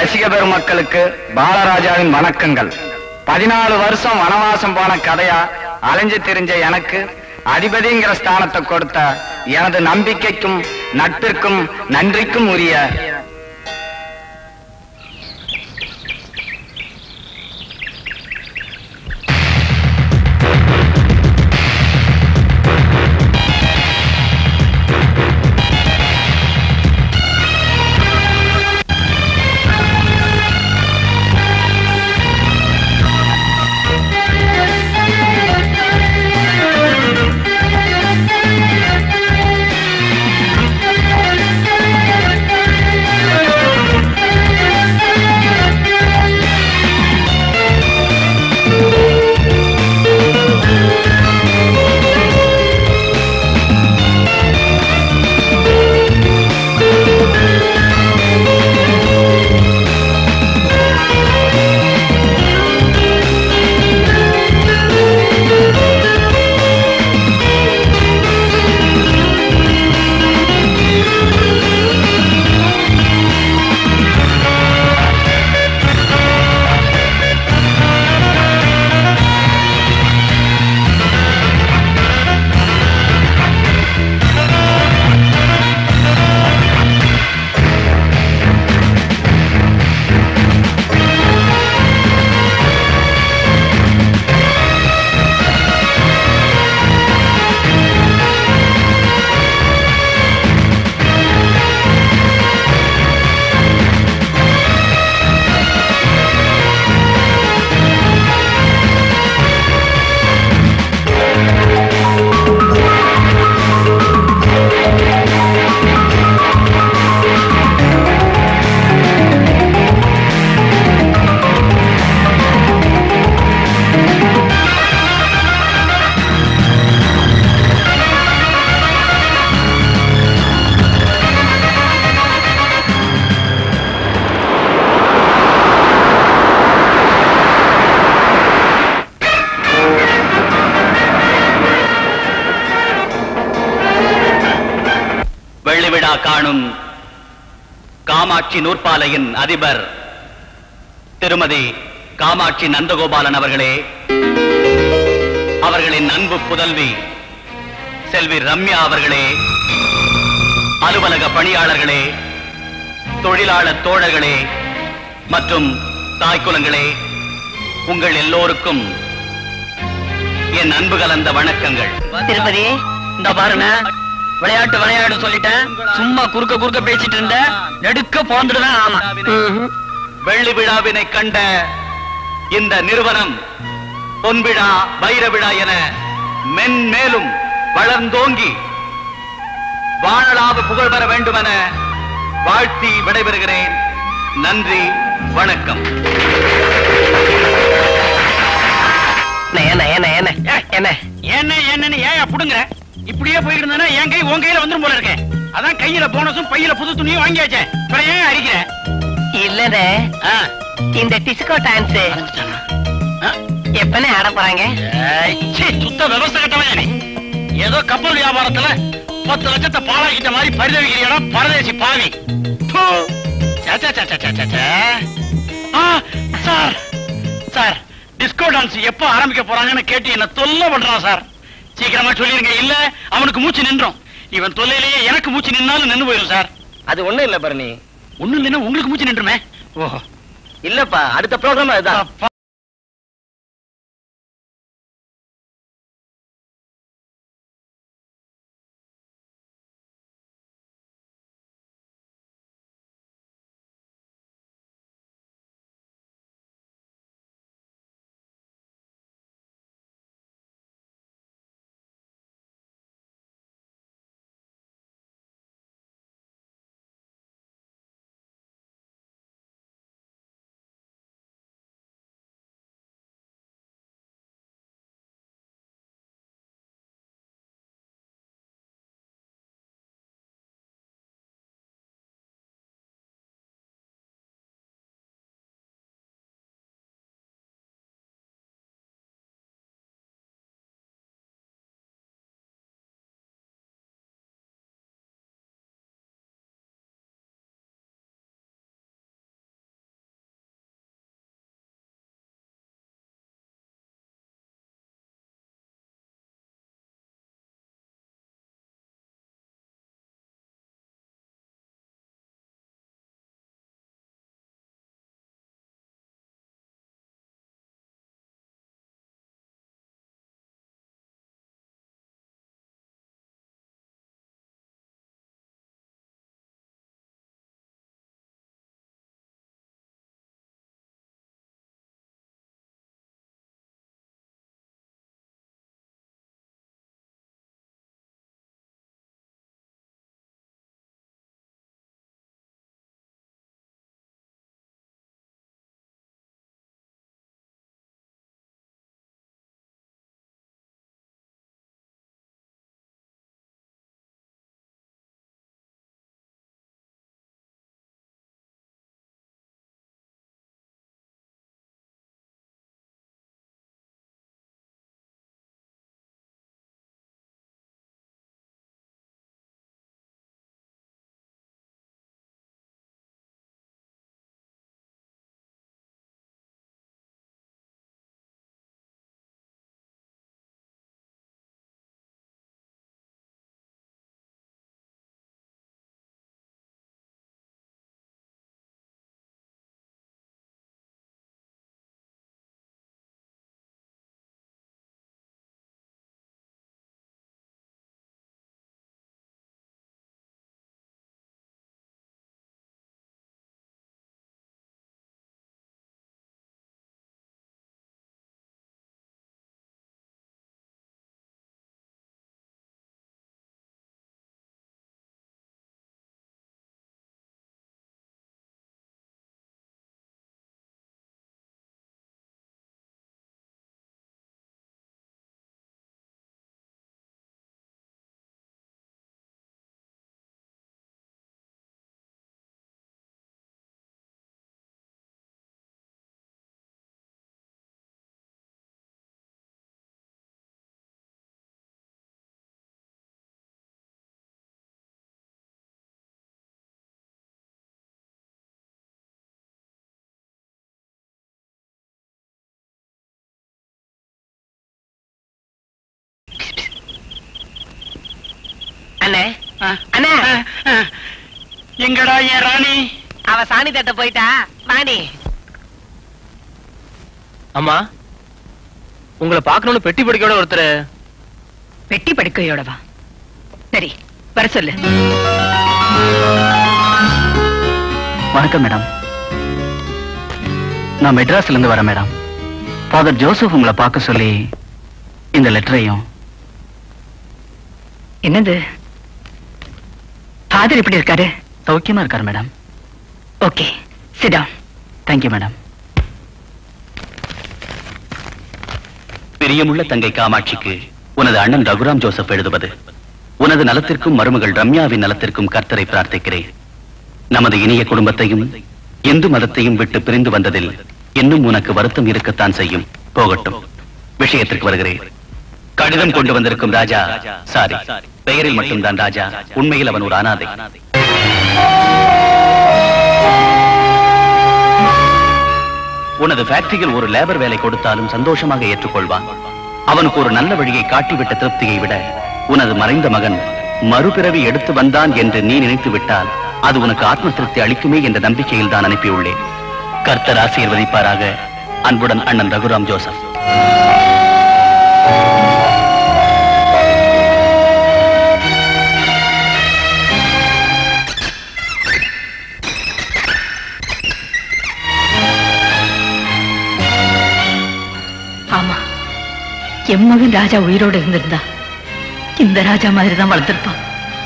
ரசிக பெருமக்களுக்கு பாலராஜாவின் வணக்கங்கள் பதினாலு வருஷம் வனவாசம் போன கதையா அலைஞ்சு திரிஞ்ச எனக்கு அதிபதிங்கிற ஸ்தானத்தை கொடுத்த எனது நம்பிக்கைக்கும் நட்பிற்கும் நன்றிக்கும் உரிய வெள்ளி விழா காணும் காமாட்சி நூற்பாலையின் அதிபர் திருமதி காமாட்சி நந்தகோபாலன் அவர்களே அவர்களின் அன்பு புதல்வி செல்வி ரம்யா அவர்களே அலுவலக பணியாளர்களே தொழிலாளர் தோழர்களே மற்றும் தாய்க்குலங்களே உங்கள் எல்லோருக்கும் என் அன்பு கலந்த வணக்கங்கள் திருப்பதி இந்த பாருங்க விளையாட்டு விளையாடு சொல்லிட்டேன் சும்மா குறுக்க குறுக்க பேசிட்டு இருந்த நெடுக்க போந்துடுவேன் ஆமா ம்ஹும். வெள்ளி விழாவினை கண்ட இந்த நிறுவனம் பொன்விழா வைர விழா என மென்மேலும் வளர்ந்தோங்கி வாழலாக புகழ் பெற வேண்டுமென வாழ்த்தி விடைபெறுகிறேன் நன்றி வணக்கம் என்ன என்ன என்ன என்ன என்ன என்னன்னு ஏன் புடுங்குற இப்படியே போயிட்டு இருந்தேன்னா என் கை உன் கையில வந்துரும் போல இருக்கேன் அதான் கையில போனஸும் பையில புது துணியும் வாங்கியாச்சே அப்புறம் ஏன் அடிக்கிற இல்லடே ஆ, இந்த டிஸ்கோ டான்ஸ் ஆரம்பிச்சிட்டானா? ஆ, எப்பனே ஆட போறாங்க ஏய், சீ, சுத்த விவசாய கட்டவன் நீ ஏதோ கப்பல் வியாபாரத்துல பத்து லட்சத்தை பாழாக்கிட்ட மாதிரி பரிதவிக்கிறியடா பரதேசி பாவி தூ. சே, சே, சே, சே, சே, சே, சே. ஆ, சார் சார் டிஸ்கோ டான்ஸ் எப்ப ஆரம்பிக்க போறாங்கன்னு கேட்டு என்ன தொல்லை பண்றான் சார் சீக்கிரமா சொல்லிருங்க இல்ல அவனுக்கு மூச்சு நின்றோம் இவன் தொல்லையிலேயே எனக்கு மூச்சு நின்னாலும் நின்னு போயிடும் சார் அது ஒண்ணும் இல்ல பரணி ஒண்ணு இல்லைன்னா உங்களுக்கு மூச்சு நின்றுமே ஓஹோ இல்லப்பா அடுத்த ப்ரோக்ராம் அதுதான் அப்பா. அண்ணா எங்கடா என் ராணி அவ சாணி தட்ட போயிட்டா வாணி அம்மா உங்களை பார்க்கணும்னு பெட்டி படிக்கோட ஒருத்தர் பெட்டி படுக்கையோட வா சரி வர சொல்லு வணக்கம் மேடம் நான் மெட்ராஸ்ல இருந்து வரேன் மேடம் ஃபாதர் ஜோசப் உங்களை பார்க்க சொல்லி இந்த லெட்டரையும் என்னது ஃபாதர் எப்படி இருக்காரு சௌக்கியமா இருக்காரு மேடம் ஓகே சிடா தேங்க்யூ மேடம் பிரியமுள்ள தங்கை காமாட்சிக்கு உனது அண்ணன் ரகுராம் ஜோசப் எழுதுவது உனது நலத்திற்கும் மருமகள் ரம்யாவின் நலத்திற்கும் கர்த்தரை பிரார்த்திக்கிறேன் நமது இனிய குடும்பத்தையும் இந்து மதத்தையும் விட்டு பிரிந்து வந்ததில் இன்னும் உனக்கு வருத்தம் இருக்கத்தான் செய்யும் போகட்டும் விஷயத்திற்கு வருகிறேன் கடிதம் கொண்டு வந்திருக்கும் ராஜா சாரி பெயரில் மட்டும்தான் ராஜா உண்மையில் அவன் ஒரு அனாதை உனது ஃபேக்டரியில் ஒரு லேபர் வேலை கொடுத்தாலும் சந்தோஷமாக ஏற்றுக்கொள்வான் அவனுக்கு ஒரு நல்ல வழியை காட்டிவிட்ட திருப்தியை விட உனது மறைந்த மகன் மறுபிறவி எடுத்து வந்தான் என்று நீ நினைத்து விட்டால் அது உனக்கு ஆத்ம திருப்தி அளிக்குமே என்ற நம்பிக்கையில் தான் அனுப்பியுள்ளேன் கர்த்தர் ஆசீர்வதிப்பாராக அன்புடன் அண்ணன் ரகுராம் ஜோசப் ஆமா என் மகன் ராஜா உயிரோடு இருந்திருந்தா இந்த ராஜா மாதிரி தான் வளர்த்திருப்பான்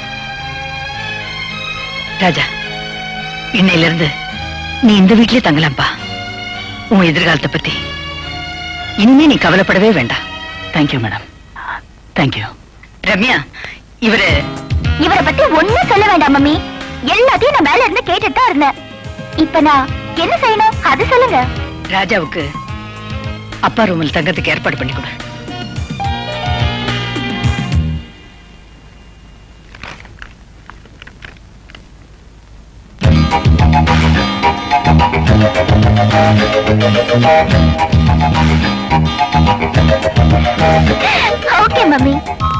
ராஜா இன்னையில இருந்து நீ இந்த வீட்லயே தங்கலாம்ப்பா உன் எதிர்காலத்தை பத்தி இனிமே நீ கவலைப்படவே வேண்டாம் தேங்க்யூ மேடம் தேங்க்யூ ரம்யா இவரு இவரை பத்தி ஒண்ணும் சொல்ல வேண்டாம் மம்மி எல்லாத்தையும் நான் மேல இருந்து கேட்டுட்டு தான் இருந்தேன் இப்ப நான் என்ன செய்யணும் அது சொல்லுங்க ராஜாவுக்கு அப்பா ரூமில் தங்கத்துக்கு ஏற்பாடு பண்ணி கொடு ஓகே மம்மி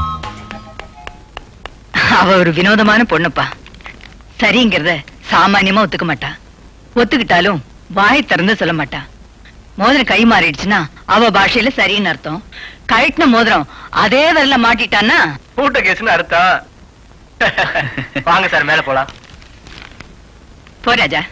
அவ ஒரு வினோதமான பொண்ணுப்பா சரிங்கிறத சாமானியமா ஒத்துக்க மாட்டா ஒத்துக்கிட்டாலும் வாய் திறந்து சொல்ல மாட்டா மோதிரம் கை மாறிடுச்சுன்னா அவ பாஷையில சரின்னு அர்த்தம் கழட்டின மோதிரம் அதே வரல மாட்டிட்டான்னா பூட்ட கேஸ்னு அர்த்தம் வாங்க சார் மேல போலாம் போ ராஜா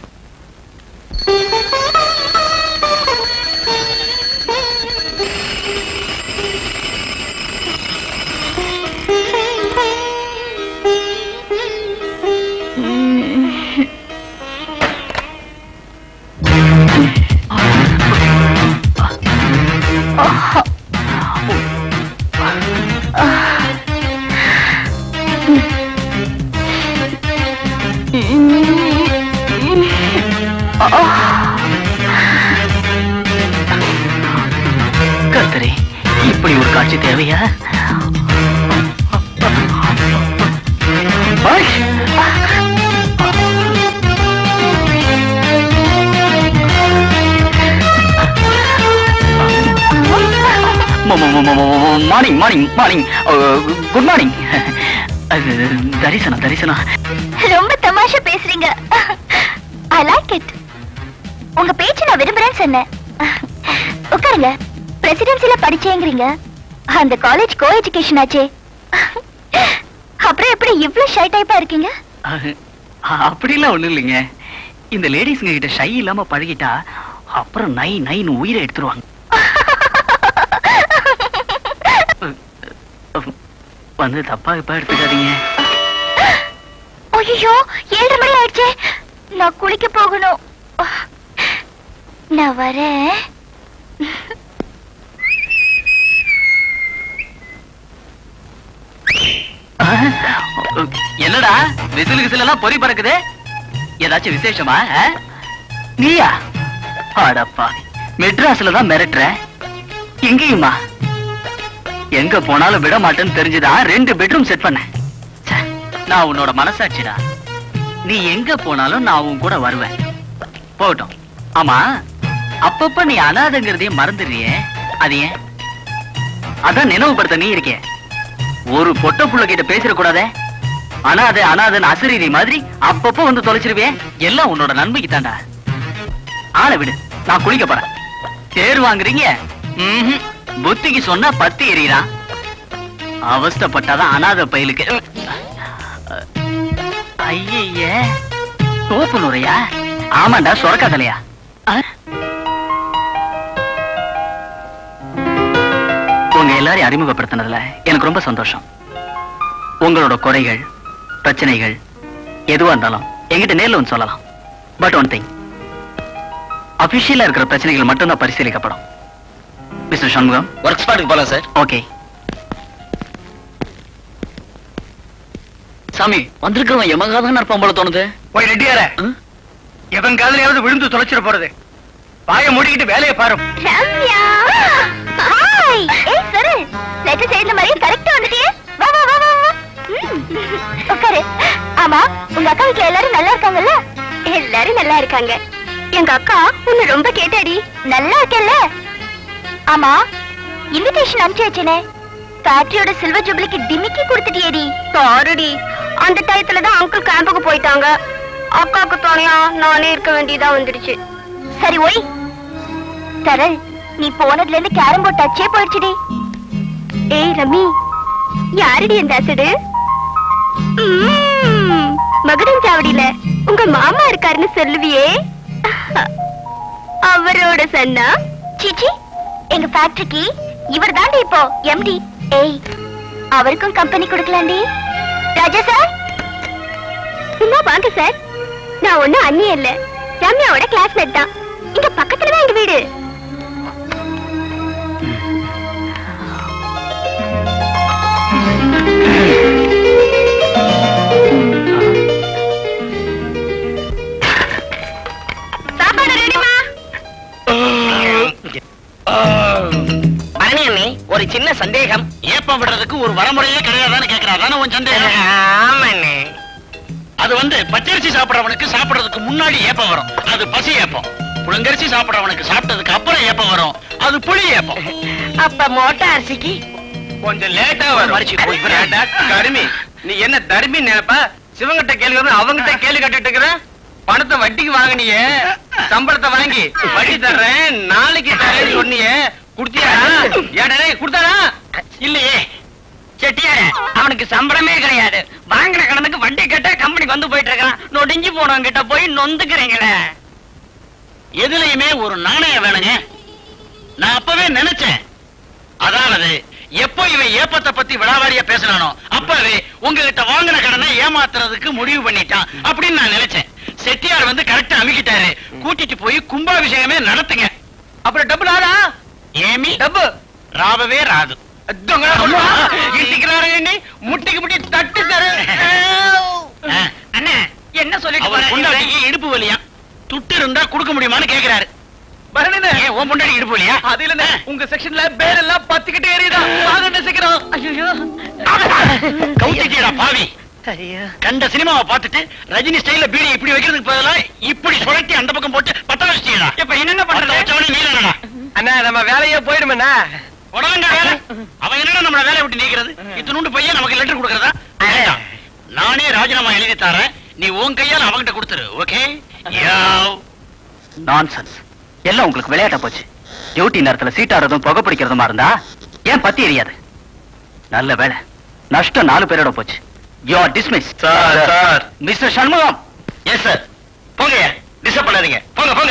கர்த்தரே இப்படி ஒரு காட்சி தேவையா ஆய்! Morning morning morning good morning தரிசனம் தரிசனம் ரொம்ப தமாஷா பேசுறீங்க ஐ லைக் இட் உங்க பேச்சு நான் விரும்புறேன்னு சொன்னேன் உட்காருங்க பிரசிடென்சில படிச்சேங்கிறீங்க அந்த காலேஜ் கோ எஜுகேஷன் ஆச்சே அப்புறம் எப்படி இவ்ளோ ஷை டைப்பா இருக்கீங்க அஹ், அப்படிலாம் ஒண்ணும் இல்லைங்க இந்த லேடிஸ்ங்க கிட்ட ஷை இல்லாம பழகிட்டா அப்புறம் நை நைன்னு உயிரை எடுத்துருவாங்க அஹ், வந்து தப்பா இப்ப எடுத்துக்காதீங்க ஐயோ ஏழரை மணி ஆயிடுச்சே நான் குளிக்க போகணும் நான் வரேன் அஹ், என்னடா விசில் விசில் எல்லாம் பொறி பறக்குது ஏதாச்சும் விசேஷமா அஹ்? நீயா அடப்பா மெட்ராஸ்ல தான் மிரட்டுற எங்கேயுமா எங்க போனாலும் விட மாட்டேன்னு தெரிஞ்சுதான் ரெண்டு பெட்ரூம் செட் பண்ணேன் ச்சே, நான் உன்னோட மனசாட்சிடா நீ எங்க போனாலும் நான் உன் கூட வருவேன் போகட்டும் ஆமா அப்பப்ப நீ அனாதைங்கிறதையே மறந்துடுறியே அது ஏன் அதான் நினைவுபடுத்த நீ இருக்கே ஒரு பொட்ட புள்ள கிட்ட பேசிட கூடாதே அனாதை அனாதன் அசரீரி மாதிரி அப்பப்போ வந்து தொலைச்சிருவே எல்லாம் உன்னோட நன்மைக்கு தாண்டா ஆளை விடு நான் குளிக்க போறேன் தேர் வாங்குறீங்க ம்ஹும். புத்திக்கு சொன்னா பத்து எறிகிறான் அவஸ்தைப்பட்டாதான் அனாதை பயலுக்கு ஐய தோப்பு நுறையா ஆமாண்டா சொரக்கா தலையா உங்க எல்லாரையும் அறிமுகப்படுத்தினதுல எனக்கு ரொம்ப சந்தோஷம் உங்களோட குறைகள் பிரச்சனைகள் எதுவா இருந்தாலும் எங்கிட்ட நேர்ல வந்து சொல்லலாம் பட் ஒன் திங் அபிஷியலா இருக்கிற பிரச்சனைகள் மட்டும்தான் பரிசீலிக்கப்படும் மிஸ்டர் சண்முகம் ஒர்க் ஸ்பாட்டுக்கு போலாம் சார் ஓகே சாமி வந்திருக்கிறவன் எமகாதான் இருப்பான் போல தோணுது போய் ரெட்டியார எவன் காதலையாவது விழுந்து தொலைச்சிட போறது வாயை மூடிக்கிட்டு வேலையை பாரு ரம்யா ஹாய் ஏய் சரு லெட்டர் செய்த மாதிரி கரெக்ட்டா வந்துட்டியே வா வா வா வா வா. ம். உட்காரு ஆமா உங்க அக்கா வீட்ல எல்லாரும் நல்லா இருக்காங்கல்ல எல்லாரும் நல்லா இருக்காங்க எங்க அக்கா உன்னை ரொம்ப கேட்டாடி நல்லா இருக்கல்ல ஆமா இன்விடேஷன் அனுப்பிச்சு வச்சேனே ஃபேக்டரியோட சில்வர் ஜூபிலிக்கு டிமிக்கி கொடுத்துட்டியேடி சாரிடி அந்த டயத்துல தான் அங்கிள் கேம்புக்கு போயிட்டாங்க அக்காக்கு துணையா நானே இருக்க வேண்டியதா வந்துடுச்சு சரி ஒய் சரள் நீ போனதுல இருந்து கேரம் போர்ட் டச்சே போயிடுச்சுடி ஏய் ரமி யாருடி இந்த அசடு மகுடன் சாவடியில உங்க மாமா இருக்காருன்னு சொல்லுவியே அவரோட சன்னா சிச்சி எங்க ஃபேக்டரிக்கு இவர் தாண்டி இப்போ எம்டி ஏய் அவருக்கும் கம்பெனி கொடுக்கலாண்டி ராஜா சார் சும்மா வாங்க சார் நான் ஒண்ணும் அண்ணியே இல்ல ரம்யாவோட கிளாஸ்மேட் தான் இங்க பக்கத்துல தான் எங்க வீடு சாப்பாடு ரெடிமா பழனி அண்ணி ஒரு சின்ன சந்தேகம் ஏப்பம் விடுறதுக்கு ஒரு வரமுறையே கிடையாதான்னு கேக்குறா தானே உன் சந்தேகம் ஆமாண்ணே அது வந்து பச்சரிசி சாப்பிடுறவனுக்கு சாப்பிடுறதுக்கு முன்னாடி ஏப்பம் வரும் அது பசி ஏப்பம் புழுங்கரிசி சாப்பிடுறவனுக்கு சாப்பிட்டதுக்கு அப்புறம் ஏப்பம் வரும் அது புளி ஏப்பம் அப்ப மோட்டை அரிசிக்கு கொஞ்சம் லேட்டா வரும் லேட்டா கருமி நீ என்ன தர்மி நினைப்பா சிவங்கிட்ட கேள்வி வரும் அவங்கிட்ட கேள்வி கட்டிட்டு இருக்கிற பணத்தை வட்டிக்கு வாங்கினியே சம்பளத்தை வாங்கி வட்டி தர்றேன் நாளைக்கு தரேன்னு சொன்னியே குடுத்தியா ஏடா குடுத்தாரா இல்லையே செட்டியார அவனுக்கு சம்பளமே கிடையாது வாங்கின கடனுக்கு வட்டி கட்ட கம்பெனிக்கு வந்து போயிட்டு இருக்கான் நொடிஞ்சு போனவங்க கிட்ட போய் நொந்துக்கிறீங்களே எதுலயுமே ஒரு நாணயம் வேணுங்க நான் அப்பவே நினைச்சேன் அதாவது எப்போ இவன் ஏப்பத்தை பத்தி விளாவாரியா பேசினானோ அப்பவே உங்ககிட்ட வாங்கின கடனை ஏமாத்துறதுக்கு முடிவு பண்ணிட்டான் அப்படின்னு நான் நினைச்சேன் செட்டியார் வந்து கரெக்டா அமுக்கிட்டாரு கூட்டிட்டு போய் கும்பாபிஷேகமே நடத்துங்க அப்புறம் டபுள் ஆறா ஏமி டப்பு ராவவே ராது இட்டிக்கிறாரு எண்ணி முட்டிக்கு முட்டி தட்டி தரு ஆ, அண்ணே என்ன சொல்லிட்டு அவர் போறேன் பொண்டாட்டிக்கு இடுப்பு வலியா துட்டு இருந்தா கொடுக்க முடியுமான்னு கேக்குறாரு பரணி ஏன் உன் பொண்டாட்டி இடுப்பு வலியா அது இல்ல உங்க செக்ஷன்ல பேர் எல்லாம் பத்துக்கிட்டே எறியுதா வாங்க சீக்கிரம் ஐயோ கவுத்திட்டியடா பாவி கண்ட சினிமாவை பார்த்துட்டு ரஜினி ஸ்டைல்ல பீடி இப்படி வைக்கிறதுக்கு பதிலா இப்படி சுழட்டி அந்த பக்கம் போட்டு பத்த வச்சிட்டீடா இப்ப என்னென்ன பண்றது வச்சவனே நீ தானடா அண்ணா நம்ம வேலையே போயிடுமண்ணா உடலங்க வேலை அவன் என்னடா நம்மள வேலையை விட்டு நீக்கிறது இத்தனோண்டு பையன் நமக்கு லெட்டர் கொடுக்கறதா வேண்டாம். நானே ராஜினாமா எழுதி தரேன் நீ உன் கையால அவங்கிட்ட கொடுத்துரு ஓகே நான்சென்ஸ் எல்லாம் உங்களுக்கு விளையாட்ட போச்சு டியூட்டி நேரத்துல சீட்டாடுறதும் புகை பிடிக்கிறதுமா இருந்தா ஏன் பத்தி எரியாது நல்ல வேலை நஷ்டம் நாலு பேரோட போச்சு you are dismiss sir, sir. Mister Shanmugam yes sir போங்க டிஸ்டர்ப் பண்ணாதீங்க போங்க போங்க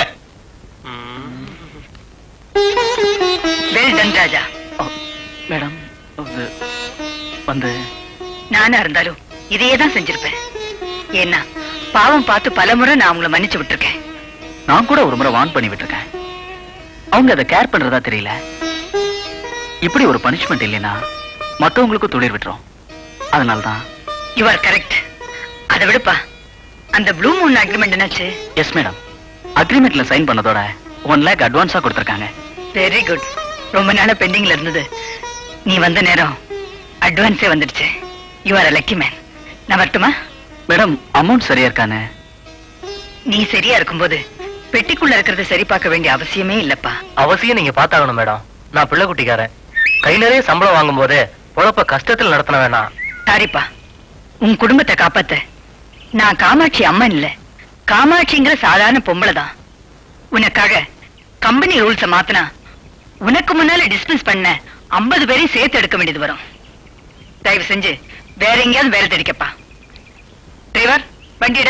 வெல் டன் ராஜா மேடம் வந்து நானா இருந்தாலும் இதையே தான் செஞ்சிருப்பேன் ஏன்னா பாவம் பார்த்து பலமுறை நான் உங்களை மன்னிச்சு விட்டுருக்கேன் நான் கூட ஒரு முறை வான் பண்ணி விட்டுருக்கேன் அவங்க அதை கேர் பண்றதா தெரியல இப்படி ஒரு பனிஷ்மெண்ட் இல்லைன்னா மத்தவங்களுக்கும் துளிர் விட்டுரும் அதனால்தான் யூ ஆர் கரெக்ட் அதை விடுப்பா அந்த ப்ளூ மூன் அக்ரிமெண்ட் என்னாச்சு எஸ் மேடம் அக்ரிமெண்ட்ல சைன் பண்ணதோட ஒன் லேக் அட்வான்ஸா கொடுத்துருக்காங்க வெரி குட் ரொம்ப நாளா பெண்டிங்ல இருந்தது நீ வந்த நேரம் அட்வான்ஸே வந்துடுச்சு யூ ஆர் லக்கி மேன் நான் வரட்டுமா மேடம் அமௌண்ட் சரியா இருக்கானே நீ சரியா இருக்கும்போது பெட்டிக்குள்ள இருக்கிறத சரி பார்க்க வேண்டிய அவசியமே இல்லப்பா அவசியம் நீங்க பாத்தாகணும் மேடம் நான் பிள்ளை குட்டிக்காரன் கை நிறைய சம்பளம் வாங்கும் போது பொழப்ப கஷ்டத்தில் நடத்தின வேணாம் சாரிப்பா உன் குடும்பத்தை காப்பாத்த நான் காமாட்சி அம்மன் இல்ல காமாட்சிங்கிற சாதாரண பொம்பளை தான் உனக்காக கம்பெனி ரூல்ஸ மாத்தினா உனக்கு முன்னால டிஸ்மிஸ் பண்ண ஐம்பது பேரையும் சேர்த்து எடுக்க வேண்டியது வரும் தயவு செஞ்சு வேற எங்கேயாவது வேலை தெரிக்கப்பா டிரைவர் வண்டியிட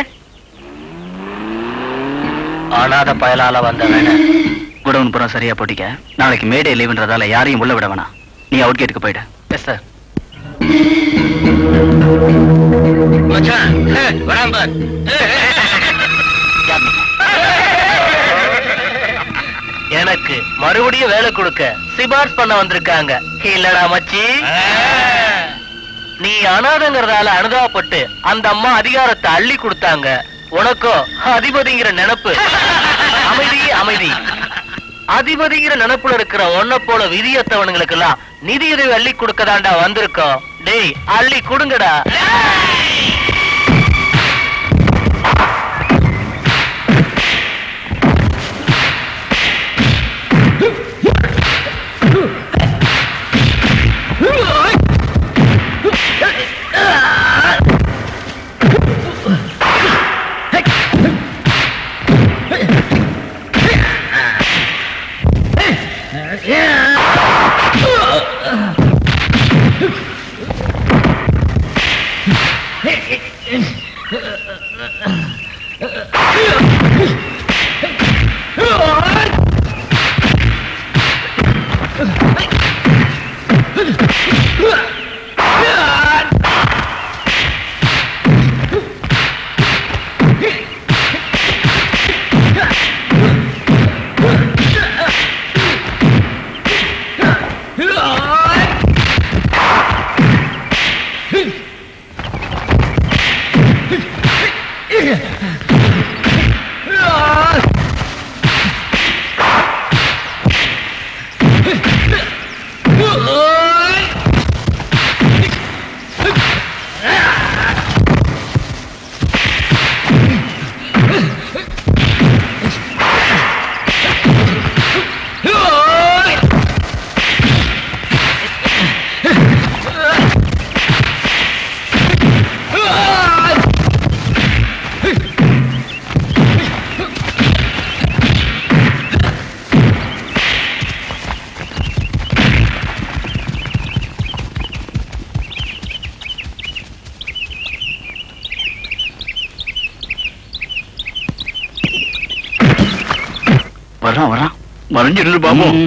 அனாத பயலால வந்தவன குடவுன் புறம் சரியா போட்டிக்க நாளைக்கு மேடே லீவுன்றதால யாரையும் உள்ள விட வேணாம் நீ அவுட் கேட்டுக்கு போயிடு எஸ் சார் மச்சான் ஹே, வரான் பார் ஹே, ஹே, எனக்கு மறுபடியும் வேலை கொடுக்க சிபார்ஸ் பண்ண வந்திருக்காங்க இல்லடா மச்சி ஹே. நீ அனாதங்கிறதால அனுதாபப்பட்டு அந்த அம்மா அதிகாரத்தை அள்ளி கொடுத்தாங்க உனக்கோ அதிபதிங்கிற நினைப்பு அமைதி அமைதி அதிபதிங்கிற நினைப்புல இருக்கிற ஒன்ன போல விதியத்தவனுங்களுக்கு எல்லாம் நிதியுதவி அள்ளி கொடுக்கதாண்டா வந்திருக்கோம் டேய் அள்ளி கொடுங்கடா வரான் வரான் மறைஞ்சிருந்து பாப்போம்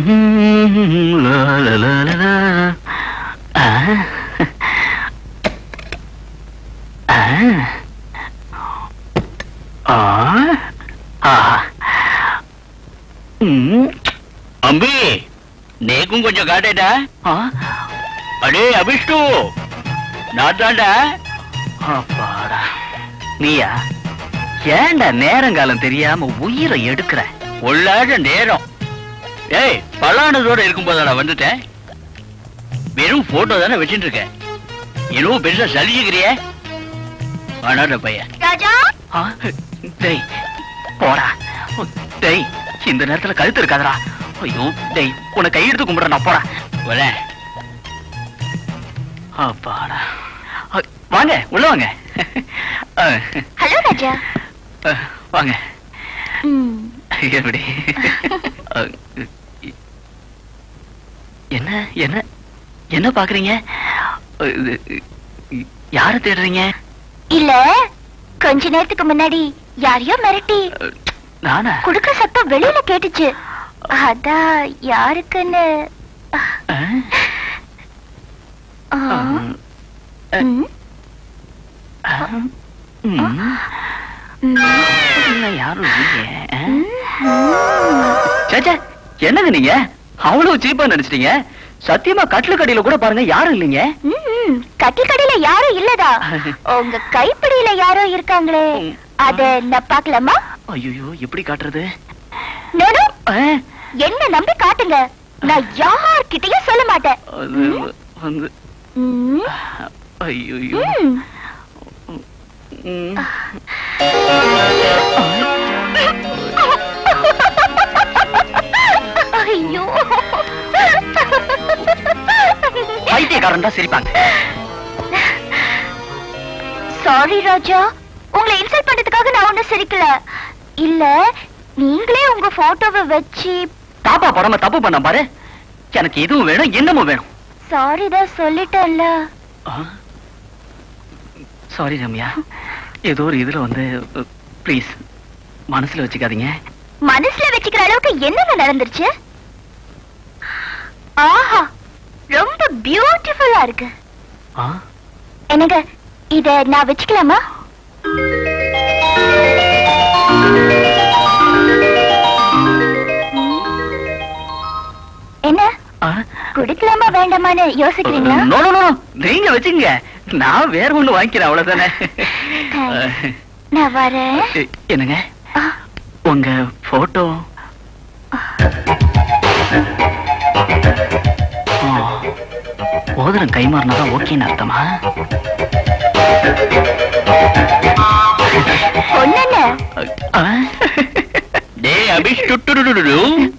அம்பி நேக்கும் கொஞ்சம் காட்டேடா அடே அபிஷ்டு நான் தாண்டா அப்பாடா நீயா ஏன்டா நேரங்காலம் தெரியாம உயிரை எடுக்கிற உள்ளாட நேரம் ஏய் பல்லானதோட இருக்கும்போது வந்துட்டேன் வெறும் போட்டோ தானே வச்சுட்டு இருக்கேன் என்னவோ பெருசா சலிச்சுக்கிறிய அனாத பையன் ராஜா ஆ, டேய் போடா டேய் இந்த நேரத்துல கழுத்து இருக்காதடா ஐயோ டேய் உன்னை கையெடுத்து கும்பிடுறேன் நான் போடா வரேன் அப்பாடா அ, வாங்க உள்ள வாங்க அ, ஹலோ ராஜா அ, வாங்க ம், எப்படி அ, என்ன என்ன என்ன பாக்குறீங்க அ, இது, யார தேடுறீங்க இல்ல கொஞ்ச நேரத்துக்கு முன்னாடி யாரையோ மிரட்டி அ, நானா குடுக்க சத்தம் வெளியில கேட்டுச்சு அதான் யாருக்குன்னு அ? ஆ, ம், ம், அ, ம். ம், இல்ல, யாரும் இல்லையே அ? ம். சேச்சே என்னங்க நீங்க அவ்வளவு சீப்பா நினைச்சிட்டீங்க சத்தியமா கட்டில கடையில கூட பாருங்க யாரும் இல்லைங்க ம், கட்டில் கடையில யாரும் இல்லதா உங்க கைப்பிடியில யாரோ இருக்காங்களே அத நான் பாக்கலாமா ஐயோ எப்படி காட்டுறது நானு அ, என்ன நம்பி காட்டுங்க நான் யார்கிட்டயும் சொல்ல மாட்டேன் அது வந்து ம், ஐயோ ம். ஐயோ பைத்தியக்காரன் தான் சிரிப்பாங்க சாரி ராஜா உங்களை இன்சல்ட் பண்றதுக்காக நான் ஒண்ணும் சிரிக்கல இல்ல நீங்களே உங்க போட்டோவை வச்சு பாப்பா படம தப்பு பண்ண பாரு எனக்கு இதுவும் வேணும் என்னமும் வேணும் சாரி தான் சொல்லிட்டேன்ல சாரி ரம்யா ஏதோ ஒரு இதுல வந்து ப்ளீஸ் மனசுல வச்சுக்காதீங்க மனசுல வச்சுக்கிற அளவுக்கு என்னங்க நடந்துருச்சு ஆஹா ரொம்ப பியூட்டிஃபுல்லா இருக்கு ஆ என்னங்க இத நான் வச்சுக்கலாமா என்ன ஆ குடுக்கலாமா வேண்டாமான்னு யோசிக்கிறீங்களா நோ நோ நோ நீங்க வச்சுங்க நான் வேற ஒண்ணு வாங்கிக்கிறேன் அவ்வளவுதானே Thanks. நான் வரேன் எ- என்னங்க ஆ, உங்க போட்டோ மோதிரம் கைமாறினதான் ஓகேன்னு அர்த்தமா ஒண்ணுல்ல ஆ? டேய் அபிஷ் டுட்டுடுடுடு.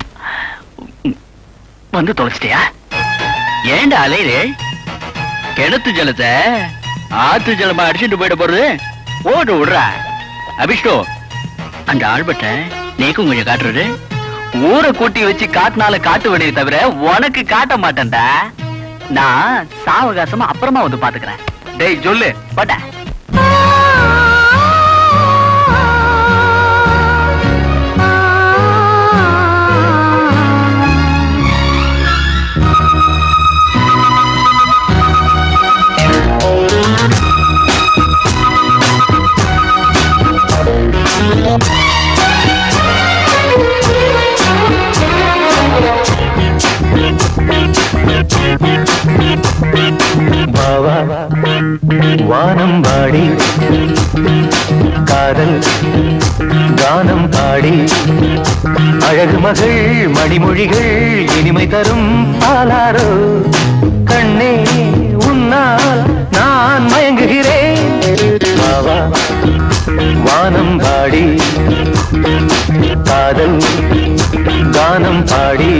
வந்து தொலைச்சிட்டியா ஏன்டா அலையிரு கிணத்து ஜலத்தை ஆத்து ஜலமா அடிச்சுட்டு போயிட போறது ஓட்டு விடுறா அபிஷ்டோ அந்த ஆல்பட்ட நீக்கும் கொஞ்சம் காட்டுறது ஊரை கூட்டி வச்சு காட்டினால காட்டுவனே தவிர உனக்கு காட்ட மாட்டேன்டா நான் சாவகாசமா அப்புறமா வந்து பாத்துக்கிறேன் டேய் சொல்லு பட்ட வாவா வானம் பாடி காதல் கானம் பாடி அழகு மகள் மணிமொழிகள் இனிமை தரும் பாலாரோ கண்ணே உன்னால் நான் மயங்குகிறேன் வாவா வானம் பாடி காதல் கானம் பாடி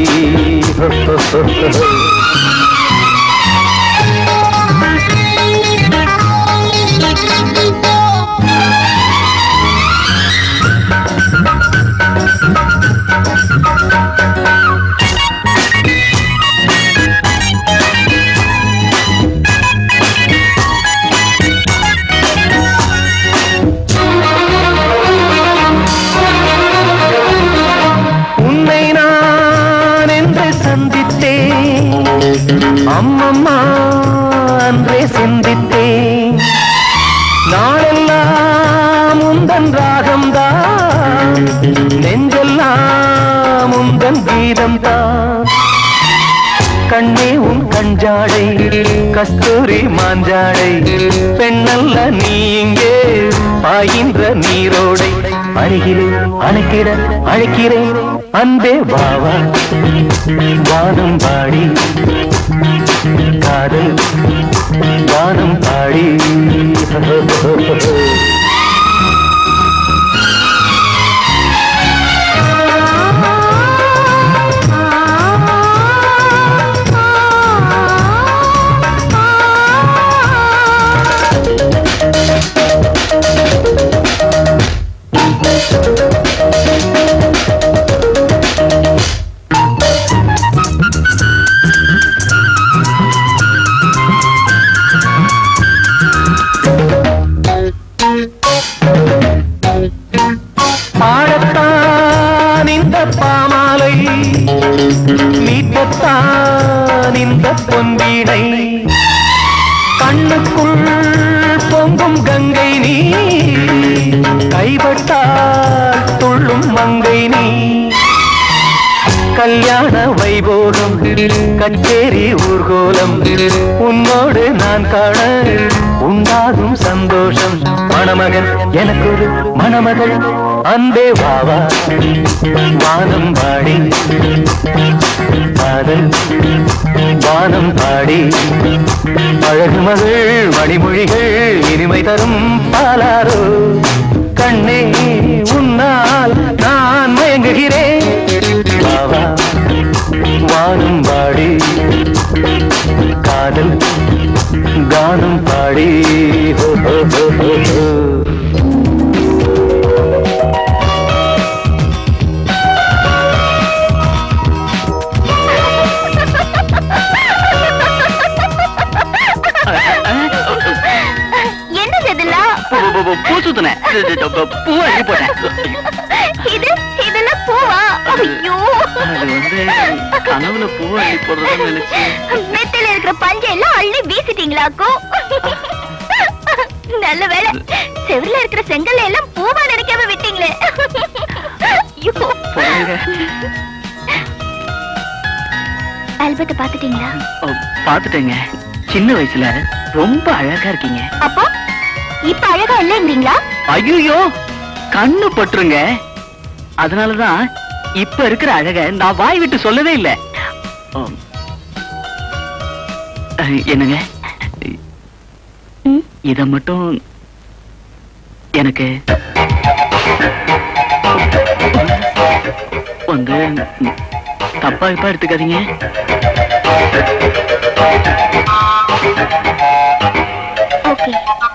உன்னை நான் என்று சந்தித்தேன் அம்மம்மா அன்றே சிந்தித்தேன் நாளெல்லாம் உந்தன் ராகம்தான் நெஞ்செல்லாம் உந்தன் கீதம்தான் கண்ணே உன் கஞ்சாடை கஸ்தூரி மாஞ்சாடை பெண்ணல்ல நீ இங்கே பாயின்ற நீரோடை அருகிலே அணைக்கிட அழைக்கிறேன் அன்பே பாவா வானம் பாடி காதல் வானம் பாடி பாடத்தான் இந்த பாமாலை மீட்டத்தான் இந்த பொன்வீணை கண்ணுக்குள் பொங்கும் கங்கை நீ கைப்பட்டால் துள்ளும் மங்கை நீ கல்யாண வைபோகம் கச்சேரி ஊர்கோலம் உன்னோடு நான் காண உண்டாகும் சந்தோஷம் மணமகன் எனக்கு ஒரு மணமகள் அன்பே வாவா வானம் பாடி காதல் வானம் பாடி அழகு மகள் மணிமொழிகள் இனிமை தரும் பாலாரோ கண்ணே உன்னால் நான் மயங்குகிறேன் வாவா வானம் பாடி காதல் கானம் பாடி ஹோ, ஹோ, ஹோ, ஹோ. பூ சுத்தினேன் பூ அள்ளி போட்டேன் இது இதெல்லாம் பூவா ஐயோ அது வந்து கனவுல பூ அள்ளி போடுறதுன்னு நினைச்சேன் மெத்தையில இருக்கிற பஞ்சை எல்லாம் அள்ளி வீசிட்டீங்களாக்கும் நல்ல வேளை செவுர்ல இருக்கிற செங்கல்ல எல்லாம் பூவா நினைக்காம விட்டீங்களே ஐயோ. போடுங்க ஆல்பத்தை பாத்துட்டீங்களா பாத்துட்டேங்க சின்ன வயசுல ரொம்ப அழகா இருக்கீங்க அப்போ இப்ப அழகா இல்லைங்கிறீங்களா ஐயோ கண்ணு பட்டுருங்க அதனாலதான் இப்ப இருக்கிற அழக நான் வாய் விட்டு சொல்லவே இல்லை ஆம். அஹ், என்னங்க ம்? இத மட்டும் எனக்கு வந்து ம், தப்பா இப்ப எடுத்துக்காதீங்க ஓகே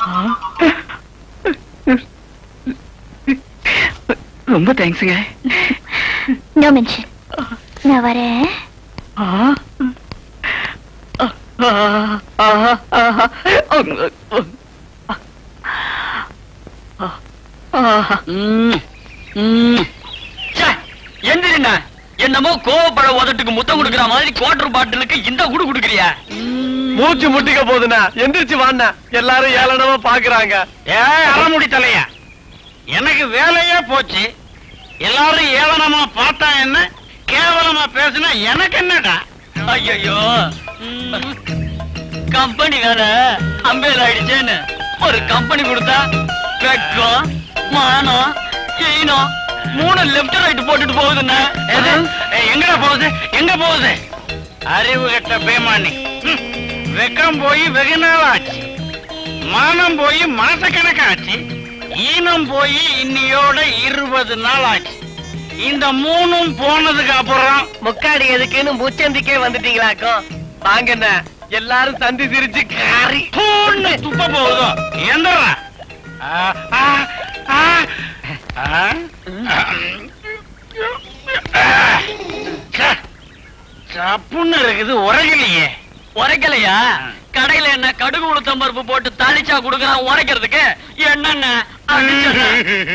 ரொம்ப தேங்க்ஸுங்க நோ மென்ஷன் நான் வரேன் ஆ. ஆ, ஆ, ஆ, ஆ. ஆ. ம், ம். ச்சே, எந்திரிண்ணா என்னமோ கோவப்பட உதட்டுக்கு முத்தம் கொடுக்கிற மாதிரி குவார்டர் பாட்டிலுக்கு இந்த குடு குடுக்குறியா மூச்சு முட்டிக்க போகுதுண்ணா எந்திரிச்சு வாண்ணா எல்லாரும் ஏளனமா பாக்குறாங்க ஏ அறமுடி தலையா எனக்கு வேலையே போச்சு எல்லாரும் ஏளனமா பார்த்தா என்ன கேவலமா பேசினா எனக்கு என்னடா ஐயோ கம்பெனி வேலை அம்பேல் ஆயிடுச்சேன்னு ஒரு கம்பெனி கொடுத்தா வெக்கம் மானம் ஈனம் மூணு லெப்ட் ரைட் போட்டுட்டு போகுதுண்ணா எது? ஏய், எங்கடா போகுது எங்க போகுது அறிவு கெட்ட பேமானி ம். வெக்கம் போய் வெகு நாள் ஆச்சு மானம் போய் மாசக்கணக்காச்சு ஈனம் போய் இன்னியோட இருபது நாள் ஆச்சு இந்த மூணும் போனதுக்கு அப்புறம் முக்காடி எதுக்குன்னு முச்சந்திக்கே வந்துட்டீங்களாக்கும் வாங்கண்ணா எல்லாரும் சந்தி சிரிச்சு காரி பூன்னு துப்ப போகுதோ எந்தரா சப்புன்னு இருக்குது உரகலையே உரைக்கலையா கடையில என்ன கடுகு உளுத்தம் பருப்பு போட்டு தாளிச்சா குடுக்கறான் உரைக்கிறதுக்கு என்னென்ன அடிச்சேன்னா.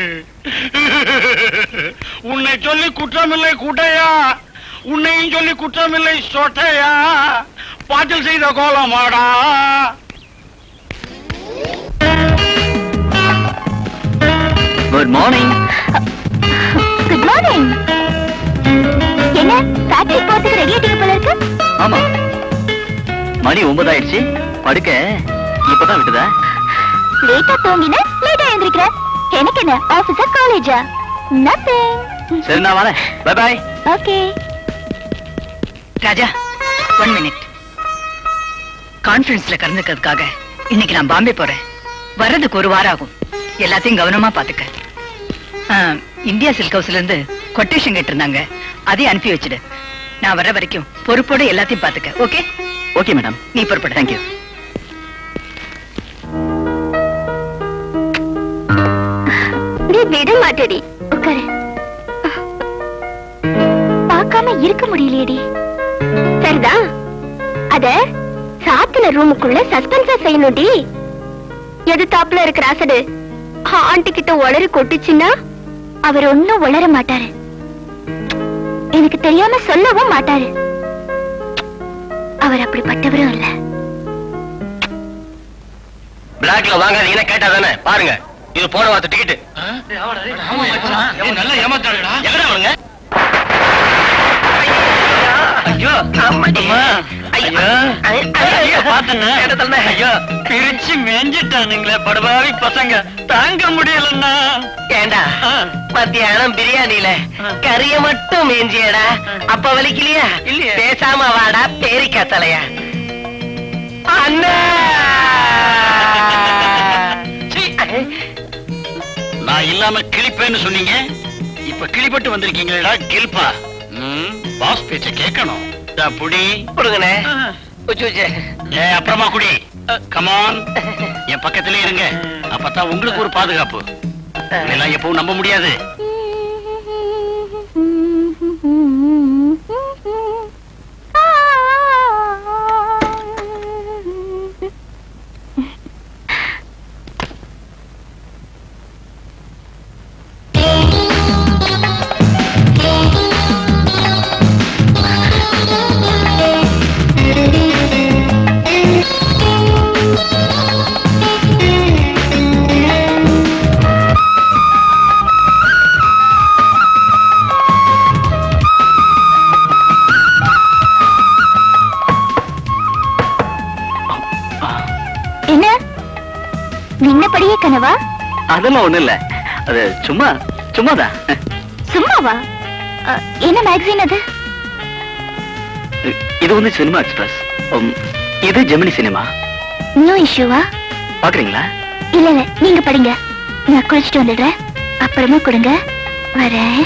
உன்னை சொல்லி குற்றமில்லை குட்டையா உன்னையும் சொல்லி குற்றமில்லை சொட்டையா பாட்டில் செய்த கோலமாடா குட் மார்னிங் குட் மார்னிங் என்ன ஃபேக்டரி போறதுக்கு ரெடி ஆயிட்டீங்க போல இருக்கு ஆமா மணி ஒன்பது ஆயிடுச்சு படுக்க இப்பதான் விட்டுதா லேட்டா தூங்கின லேட்டா எழுந்திருக்கிற எனக்கு என்ன ஆபீஸா காலேஜா நத்திங் சரி நான் வரேன் bye bye okay Raja one minute கான்ஃபரன்ஸ்ல கலந்துக்கிறதுக்காக இன்னைக்கு நான் பாம்பே போறேன் வர்றதுக்கு ஒரு வாரம் ஆகும் எல்லாத்தையும் கவனமா பாத்துக்க ஆ, இந்தியா சில்க் ஹவுஸ்ல இருந்து கொட்டேஷன் கேட்டிருந்தாங்க அதையும் அனுப்பி வச்சிடு நான் வர்ற வரைக்கும் பொறுப்போட எல்லாத்தையும் பாத்துக்க ஓகே ஓகே மேடம் நீ பொறுப்பட தேங்க்யூ நீ விட மாட்டடி உட்காரு பார்க்காம இருக்க முடியலையேடி சரிதான் அத சாத்தின ரூமுக்குள்ள சஸ்பென்ஸா செய்யணும்டி எது தாப்புல இருக்கிற அசடு ஆண்டி கிட்ட உளறி கொட்டுச்சுன்னா அவர் ஒன்னும் உளர மாட்டாரு எனக்கு தெரியாம சொல்லவும் மாட்டாரு அவர் அப்படிப்பட்டவரும் இல்ல பிளாக்ல வாங்காதீங்கன்னா கேட்டா தானே பாருங்க இது போன வார்த்தை டிக்கெட் நல்லா ஏமாத்தாடுடா எங்கடா அவனுங்க ஐயோ அம்மா ஐயோ ஐயோ பாத்தன ஐயோ பிரிச்சு மேஞ்சிட்டானுங்களே படுபாவி பசங்க தாங்க முடியலன்னா ஏண்டா மத்தியானம் பிரியாணில கறிய மட்டும் மேஞ்சியடா அப்ப வலிக்கலையா இல்லையே. பேசாம வாடா பேரிக்கா தலையா அண்ணா சீ. நான் இல்லாம கிழிப்பேன்னு சொன்னீங்க இப்ப கிழிப்பட்டு வந்திருக்கீங்களா கில்பா ம், பாஸ் பேச்ச கேட்கணும் இந்தா புடி கொடுங்கண்ணே உச்சு உச்சு ஏ அப்புறமா குடி கமான் என் பக்கத்திலே இருங்க அப்பதான் உங்களுக்கு ஒரு பாதுகாப்பு இதெல்லாம் எப்பவும் நம்ப முடியாது நின்னபடியே கனவா அதெல்லாம் ஒண்ணு இல்ல அது சும்மா சும்மாதான் சும்மாவா அ, என்ன மேகசின் அது இது வந்து சினிமா எக்ஸ்பிரஸ் உம், இது ஜெமினி சினிமா நியூ இஷ்யூவா பாக்குறீங்களா இல்ல இல்ல நீங்க படிங்க நான் குளிச்சுட்டு வந்துடுறேன் அப்புறமா கொடுங்க வரேன்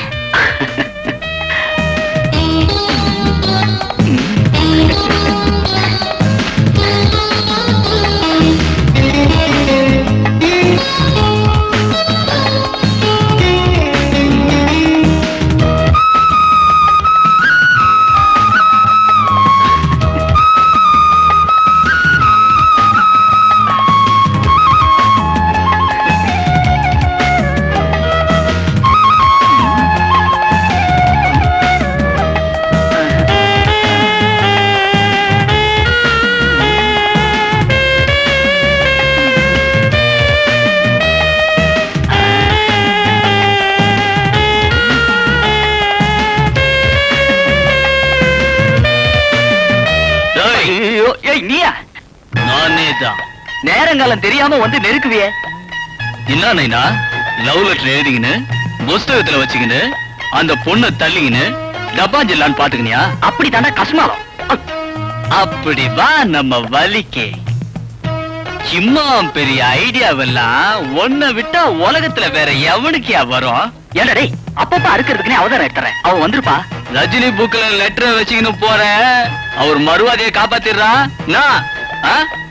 ஐயோ, ஏய் நீயா நானே தான் நேரங்காலம் தெரியாம வந்து நெருக்குவியே என்ன நைனா லவ் லெட்டர் எழுதிக்கின்னு புஸ்தகத்துல வச்சுக்கின்னு அந்த பொண்ணை தள்ளிக்கின்னு டப்பா ஜில்லான்னு பாத்துக்கினியா அப்படி தாண்டா கஷ்மாலம் அப்படி வா நம்ம வலிக்கே சும்மா பெரிய ஐடியாவெல்லாம் ஒன்ன விட்டா உலகத்துல வேற எவனுக்கியா வரும் ஏன்டா டேய் அப்பப்ப அறுக்கிறதுக்குனே அவதாரம் எடுத்துறேன் அவன் வந்திருப்பா ரஜினி புக்ல லெட்டர் வச்சுக்கின்னு போற அவர் மறுவாதையை காப்பாத்திடுறா நான் ஆ?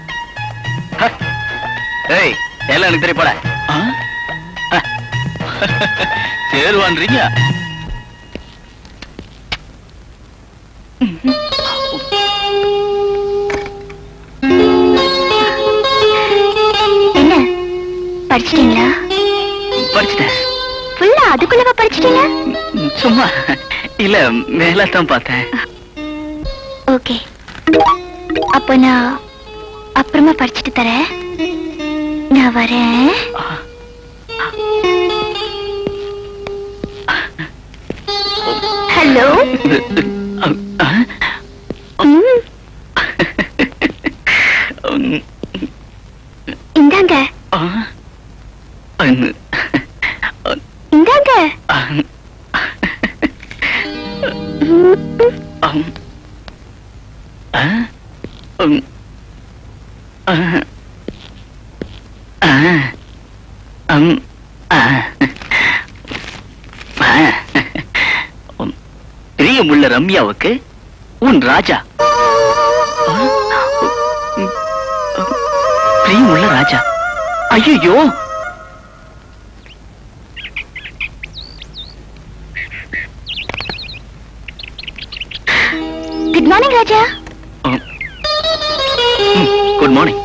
ஏய் எல்லாம் எனக்கு தெரிய போட ஆ? சேருவான்றீங்க என்ன படிச்சிட்டீங்களா படிச்சுட்டேன் ஃபுல்லா அதுக்குள்ளவா படிச்சிட்டீங்க ம், சும்மா இல்ல மேலத்தான் பார்த்தேன் ஓகே அப்ப நான் அப்புறமா படிச்சுட்டு தரேன் நான் வரேன் ஹலோ ஆ? ம், ம், இந்தாங்க ஆ? அன்னு. இந்தாங்க ஆ. ம், அம். ஆ? ம். ஆ. ஆ. அம். ஆ. ஆ. உம். பிரியமுள்ள ரம்யாவுக்கு உன் ராஜா ஆ? உம். பிரியமுள்ள ராஜா ஐயோ good morning Raja good morning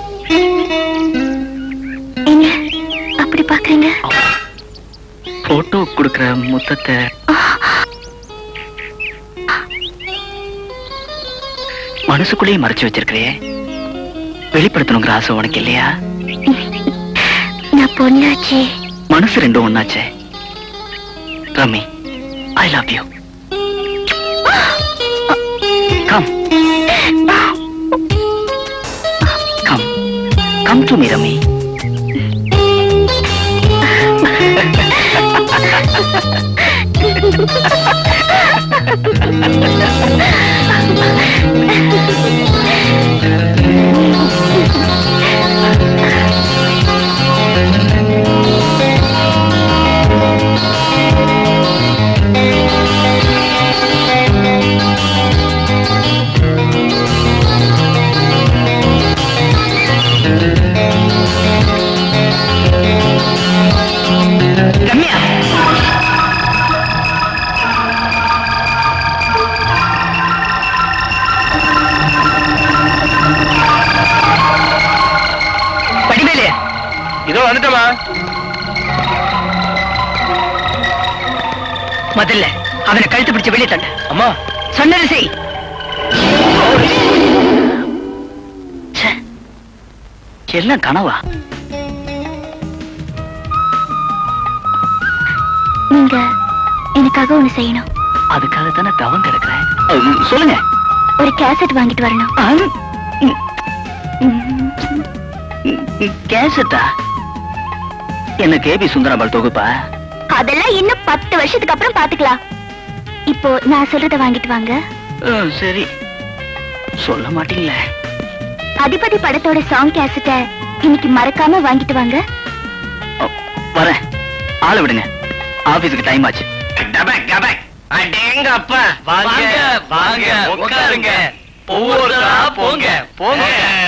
என்ன அப்படி பாக்குறீங்க போட்டோ கொடுக்கிற முத்தத்தை மனசுக்குள்ளேயே மறைச்சு வச்சிருக்கிறியே வெளிப்படுத்தணுங்கிற ஆசை உனக்கு இல்லையா நான் பொண்ணாச்சே மனசு ரெண்டும் ஒண்ணாச்சே Rami I love you come come come to me Rami Ramya படிவேலு இதோ வந்துட்டமா முதல்ல அவனை கழுத்து பிடிச்சு வெளியே தள்ள அம்மா சொன்னது செய் ச்சே. எல்லாம் கனவா நீங்க எனக்காக ஒண்ணு செய்யணும் அதுக்காக தானே தவம் கிடக்குறேன் அஹ், சொல்லுங்க ஒரு கேசட் வாங்கிட்டு வரணும் அஹ், ம், ம், ம், கேசட்டா என்ன கேபி சுந்தராம்பாள் தொகுப்பா அதெல்லாம் இன்னும் பத்து வருஷத்துக்கு அப்புறம் பாத்துக்கலாம் இப்போ நான் சொல்றத வாங்கிட்டு வாங்க ம், சரி சொல்ல மாட்டீங்களே அதிபதி படத்தோட சாங் கேசட்ட இன்னைக்கு மறக்காம வாங்கிட்டு வாங்க ஓ, வரேன் ஆளை விடுங்க ஆபீஸுக்கு டைம் ஆச்சு டபக் டபக் அடேங்க அப்பா வாங்க வாங்க உட்காருங்க ஒவ்வொருத்தரா போங்க போங்க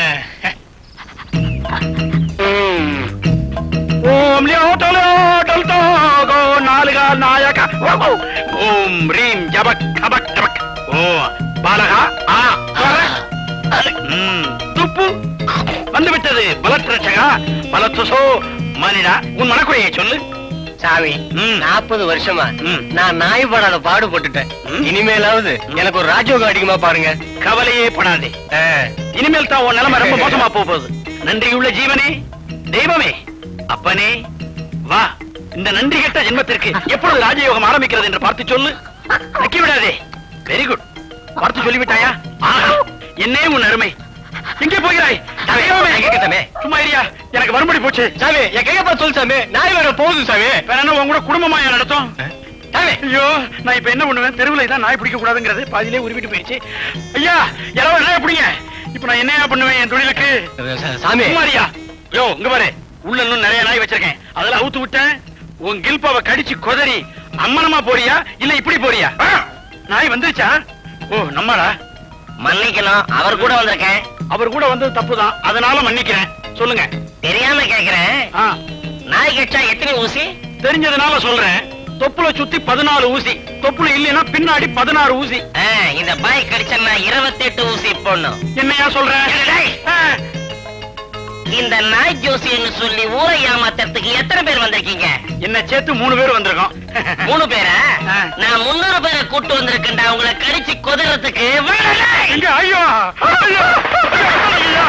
ஓம் லியோட்டலோ டல்டோ கோ நாலுகா நாயக ஓ, ஓ. ஓம் ரீம் ஜபக் கபக் ஜபக் ஓ பாலகா ஆ வர. ம், துப்பு வந்து விட்டது பலத்ரட்சகா பலத்துசோ மனிதா உன் மனக்குறையை சொல்லு சாமி ம். நாற்பது வருஷமா ம். நான் நாய் படாத பாடுபட்டுட்டேன் ம். இனிமேலாவது எனக்கு ஒரு ராஜயோகம் அடிக்குமா பாருங்க கவலையே படாதே ஆ. இனிமேல் தான் உன் நிலைமை ரொம்ப மோசமா போக போகுது நன்றியுள்ள ஜீவனே தெய்வமே அப்பனே வா இந்த நன்றி கெட்ட ஜென்மத்திற்கு எப்பொழுது ராஜயோகம் ஆரம்பிக்கிறது என்று பார்த்து சொல்லு நக்கி விடாதே வெரி குட் பார்த்து சொல்லிவிட்டாயா ஆஹா என்னே உன் அருமை எங்கே போகிறாய் தெய்வமே நான் கேட்கத்தாமே. சும்மா இரியா எனக்கு வரும்படி போச்சு சாமி என் கையை பார்த்து சொல்லு சாமி நாய் வர போகுது சாமி வேற என்ன உன் கூட குடும்பமா ஏன் நடத்தும் சாமி ஐயோ நான் இப்ப என்ன பண்ணுவேன் தெருவுல இதான் நாய் பிடிக்க கூடாதுங்கிறது பாதியிலே உருவிட்டு போயிடுச்சு ஐயா யாராவது நாய் பிடிங்க இப்ப நான் என்னையா பண்ணுவேன் என் தொழிலுக்கு சாமி சும்மாரியா யோ இங்க பாரு உள்ள இன்னும் நிறைய நாய் வச்சிருக்கேன் அதெல்லாம் அவுத்து விட்டேன் உன் கில்பாவை கடிச்சு கொதறி அம்மனமா போறியா இல்ல இப்படி போறியா ஆ, நாய் வந்துருச்சா ஓ நம்மளா மன்னிக்கணும் அவர் கூட வந்திருக்கேன் அவர் கூட வந்தது தப்புதான் அதனால மன்னிக்கிறேன் சொல்லுங்க தெரியாம கேக்குறேன் ஆ, நாய் கட்சா எத்தனை ஊசி தெரிஞ்சதுனால சொல்றேன் தொப்புல சுத்தி பதினாலு ஊசி தொப்புல இல்லைன்னா பின்னாடி பதினாறு ஊசி ஆ, இந்த பாய் கடிச்சா இருபத்தி எட்டு ஊசி போடணும் என்னையா சொல்ற டேய். ஆ, இந்த நாய் ஜோசின்னு சொல்லி ஊரை ஏமாத்துறதுக்கு எத்தனை பேர் வந்திருக்கீங்க என்ன சேர்த்து மூணு பேர் வந்திருக்கோம் மூணு பேரா ஆ. நான் முன்னூறு பேரை கூட்டு வந்திருக்கேன்டா உங்களை கடிச்சு கொதுறதுக்கு வாடா டேய். எங்க ஐயோ ஐயோ ஐயோ,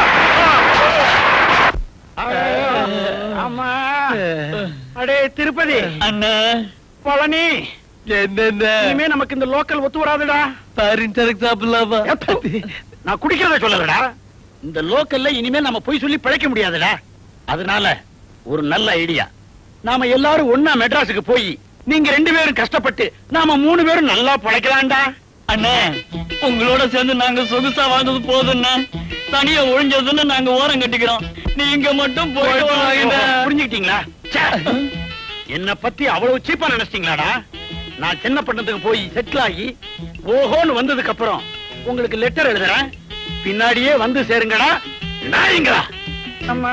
ஐயோ. ஆமா அடே திருப்பதி அண்ணா பழனி என்னென்ன இனிமே நமக்கு இந்த லோக்கல் ஒத்து வராதுடா பரிண்டருக்கு சாப்பிடலாமா எப்போ? நான் குடிக்கிறத சொல்லலடா இந்த லோக்கல்ல இனிமே நம்ம போய் சொல்லி பிழைக்க முடியாதுடா அதனால ஒரு நல்ல ஐடியா நாம எல்லாரும் ஒன்னா மெட்ராஸுக்கு போய் நீங்க ரெண்டு பேரும் கஷ்டப்பட்டு நாம மூணு பேரும் நல்லா பிழைக்கலாம்டா அண்ணா உங்களோட சேர்ந்து நாங்க சொகுசா வாழ்ந்தது போதும்ண்ணா தனியா ஒழிஞ்சதுன்னு நாங்க ஓரம் கட்டிக்கிறோம் நீங்க மட்டும் போயிட்டு வாங்க புரிஞ்சுக்கிட்டீங்களா ச்சே. என்ன பத்தி அவ்வளவு சீப்பா நினைச்சிட்டீங்களாடா நான் சின்ன பட்டணத்துக்கு போய் செட்டில் ஆகி ஓஹோன்னு வந்ததுக்கு அப்புறம் உங்களுக்கு லெட்டர் எழுதுறேன் பின்னாடியே வந்து சேருங்கடா நாயங்களா அம்மா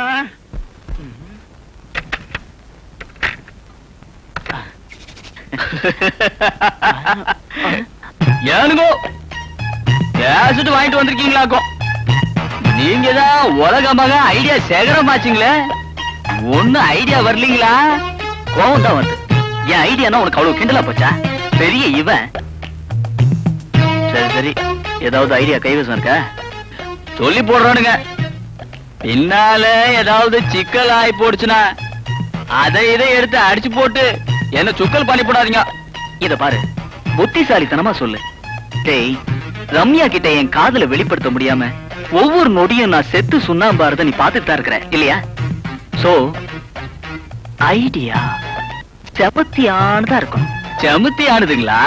ஏனுங்கோ கேசட் வாங்கிட்டு வந்திருக்கீங்களாக்கும் நீங்க தான் உலகமாக ஐடியா சேகரமாச்சுங்களே ஒண்ணு ஐடியா வரலீங்களா கோவம் தான் வருது என் ஐடியானா உனக்கு அவ்வளவு கிண்டலா போச்சா பெரிய இவன் சரி சரி ஏதாவது ஐடியா கைவசம் இருக்கா சொல்லி போடுறானுங்க பின்னால ஏதாவது சிக்கல் ஆகி போடுச்சுன்னா அதை இதை எடுத்து அடிச்சு போட்டு என்ன சுக்கல் பண்ணி போடாதீங்க இத பாரு புத்திசாலித்தனமா சொல்லு டேய் ரம்யா கிட்ட என் காதல வெளிப்படுத்த முடியாம ஒவ்வொரு நொடியும் நான் செத்து சுண்ணாம்பாரத நீ பாத்துட்டு தான் இருக்கிற இல்லையா சோ ஐடியா செமத்தியானதா இருக்கும் செமத்தியானதுங்களா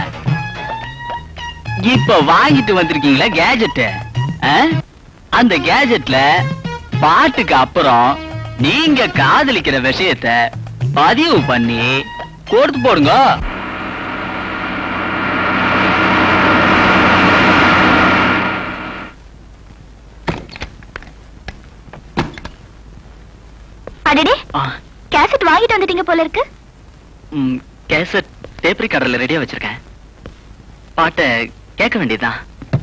இப்ப வாங்கிட்டு வந்திருக்கீங்களா கேஜெட் அந்த கேஜெட்ல பாட்டுக்கு அப்புறம் நீங்க காதலிக்கிற விஷயத்த பதிவு பண்ணி கொடுத்து போடுங்க அடடே ஆ, கேசட் வாங்கிட்டு வந்துட்டீங்க போல இருக்கு ம், கேசட் டேப் ரெக்கார்டர்ல ரெடியா வச்சிருக்கேன் பாட்டை கேட்க வேண்டியதுதான்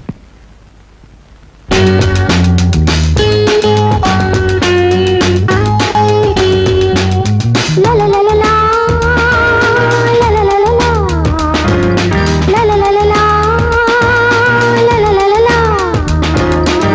La la la la la. La la la la la. La la la la la. La la la la la.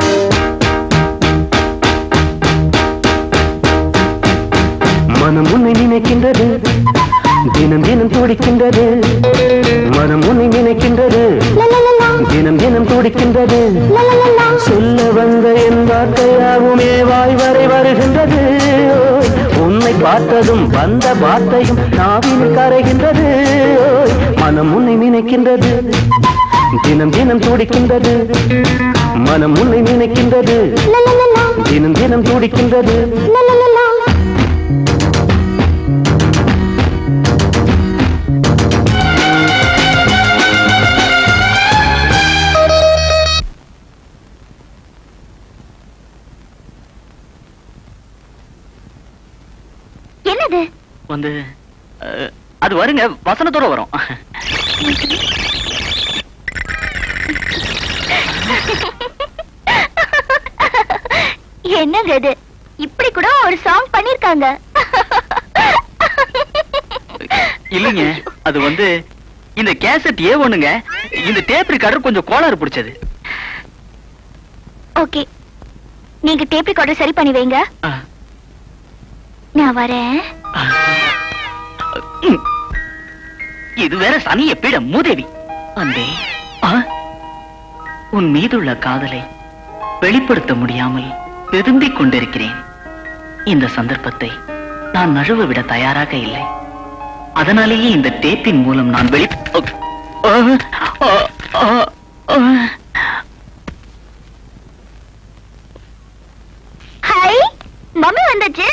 மனம் உன்னை நினைக்கின்றது தினம் தினம் துடிக்கின்றது மனம் உன்னை நினைக்கின்றது La la la la. தினம் தினம் துடிக்கின்றது La la la la. சொல்ல வந்த என் வார்த்தையாகுமே வாய் வரை வருகின்றது உன்னை பார்த்ததும் வந்த வார்த்தையும் நாவினில் கரைகின்றது ஓய், மனம் உன்னை நினைக்கின்றது தினம் தினம் துடிக்கின்றது மனம் உன்னை நினைக்கின்றது தினம் தினம் துடிக்கின்றது என்னது வந்து அஹ், அது வருங்க வசனத்தோட வரும் என்னங்க இது இப்படி கூட ஒரு சாங் பண்ணிருக்காங்க இல்லைங்க அது வந்து இந்த கேசட் ஏ ஒண்ணுங்க இந்த டேப் ரெக்கார்டர் கொஞ்சம் கோளாறு பிடிச்சது ஓகே நீங்க டேப் ரெக்கார்டர் சரி பண்ணி வைங்க அஹ், நான் வரேன் ம். இது வேற சனிய பீட மூதேவி அந்தே ஆ? உன் மீதுள்ள காதலை வெளிப்படுத்த முடியாமல் வெதும்பிக் கொண்டிருக்கிறேன் இந்த சந்தர்ப்பத்தை நான் நழுவ விட தயாராக இல்லை அதனாலேயே இந்த டேப்பின் மூலம் நான் வெளி ஆ, ஆ, ஆ, ஆ. ஹாய் மம்மி வந்தாச்சு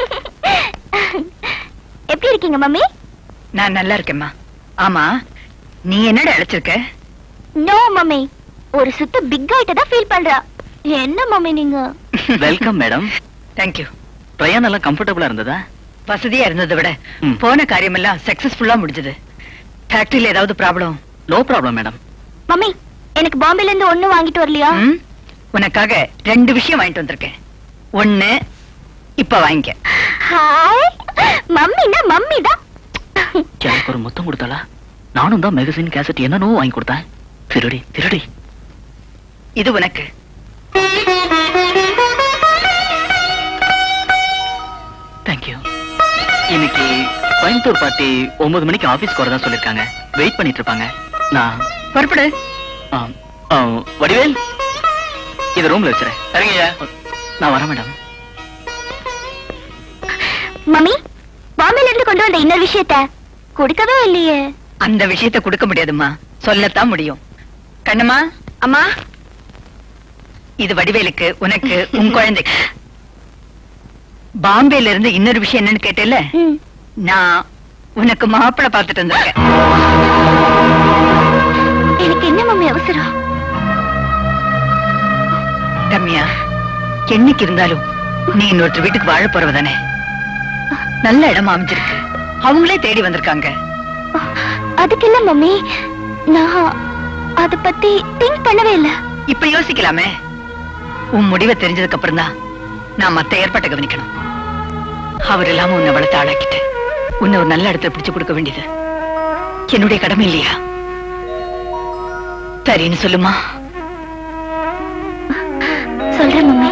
எப்படி இருக்கீங்க மம்மி நான் நல்லா இருக்கேம்மா ஆமா நீ என்னடா அழைச்சிருக்க நோ மம்மி ஒரு சுத்து பிக் ஆயிட்ட தான் ஃபீல் பண்றா என்ன மம்மி நீங்க வெல்கம் மேடம் தேங்க்யூ பிரயாணம் எல்லாம் கம்ஃபர்டபுளா இருந்ததா வசதியா இருந்ததை விட ம். போன காரியமெல்லாம் சக்சஸ்ஃபுல்லா முடிஞ்சது ஃபேக்டரியில ஏதாவது problem no problem madam mummy எனக்கு பாம்பேல இருந்து ஒண்ணு வாங்கிட்டு வரலையா உனக்காக ரெண்டு விஷயம் வாங்கிட்டு வந்திருக்கேன் ஒண்ணு இப்ப வாங்கிக்க ஹாய் மம்மினா மம்மி தான் எனக்கு ஒரு முத்தம் கொடுத்தாளா நானும் தான் மெகசின் கேசட் என்னனோ வாங்கி கொடுத்தேன் திருடி திருடி இது உனக்கு தேங்க்யூ இன்னைக்கு கோயம்புத்தூர் பார்ட்டி ஒன்பது மணிக்கு ஆபீஸ்க்கு வரதா சொல்லிருக்காங்க வெயிட் பண்ணிட்டு இருப்பாங்க நான் புறப்படு ஆ, ஆ, வடிவேல் இத ரூம்ல வச்சுறேன் சரிங்கய்யா நான் வரேன் மேடம் மம்மி பாம்பேல இருந்து கொண்டு வந்த இன்னொரு விஷயத்த கொடுக்கவே இல்லையே அந்த விஷயத்தை கொடுக்க முடியாதும்மா சொல்லத்தான் முடியும் கண்ணம்மா அம்மா இது வடிவேலுக்கு உனக்கு உன் குழந்தைக்கு பாம்பேல இருந்து இன்னொரு விஷயம் என்னன்னு கேட்டேல்ல ம். நான் உனக்கு மாப்பிளை பார்த்துட்டு வந்திருக்கேன் எனக்கு என்ன மம்மி அவசரம் ரம்யா என்னைக்கு இருந்தாலும் நீ இன்னொருத்தர் வீட்டுக்கு வாழ போறவதானே நல்ல இடமா அமைஞ்சிருக்கு அவங்களே தேடி வந்திருக்காங்க அதுக்கு இல்ல மம்மி நான் அத பத்தி திங்க் பண்ணவே இல்ல இப்ப யோசிக்கலாமே உன் முடிவை தெரிஞ்சதுக்கு அப்புறம் தான் நான் மத்த ஏற்பாட்டை கவனிக்கணும் அவர் இல்லாம உன்னை வளர்த்து ஆளாக்கிட்டு உன்னை ஒரு நல்ல இடத்துல பிடிச்சு கொடுக்க வேண்டியது என்னுடைய கடமை இல்லையா சரின்னு சொல்லுமா சொல்றேன் மம்மி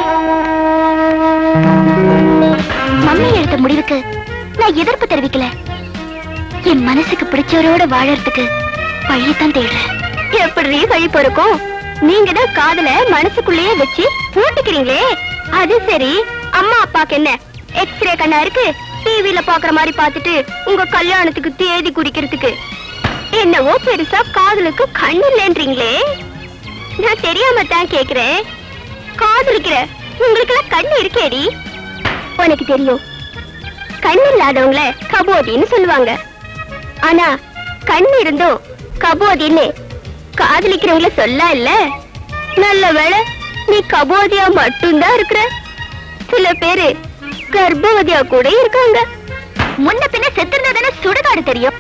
மம்மி எடுத்த முடிவுக்கு நான் எதிர்ப்பு தெரிவிக்கல என் மனசுக்கு பிடிச்சவரோட வாழறதுக்கு வழியத்தான் தேடுறேன் எப்படி வழி பொறுக்கும் நீங்க தான் காதல மனசுக்குள்ளேயே வச்சு பூட்டிக்கிறீங்களே அது சரி அம்மா அப்பாக்கு என்ன எக்ஸ்ரே கண்ணா இருக்கு டிவில பாக்குற மாதிரி பார்த்துட்டு உங்க கல்யாணத்துக்கு தேதி குறிக்கிறதுக்கு என்னவோ பெருசா காதலுக்கு கண்ணு இல்லைன்றீங்களே நான் தெரியாம தான் கேக்குறேன் காதலிக்கிற உங்களுக்கு கண்ணு இருக்கேடி உனக்கு தெரியும் கண் இல்லாதவங்கள கபோதின்னு சொல்லுவாங்க ஆனா கண் இருந்தும் கபோதின்னு காதலிக்கிறவங்கள சொல்ல இல்ல நல்ல வேளை நீ கபோதியா மட்டும்தான் இருக்கிற சில பேரு கர்ப்பவதியா கூட இருக்காங்க முன்ன பின்ன செத்திருந்தா தானே சுடுகாடு தெரியும்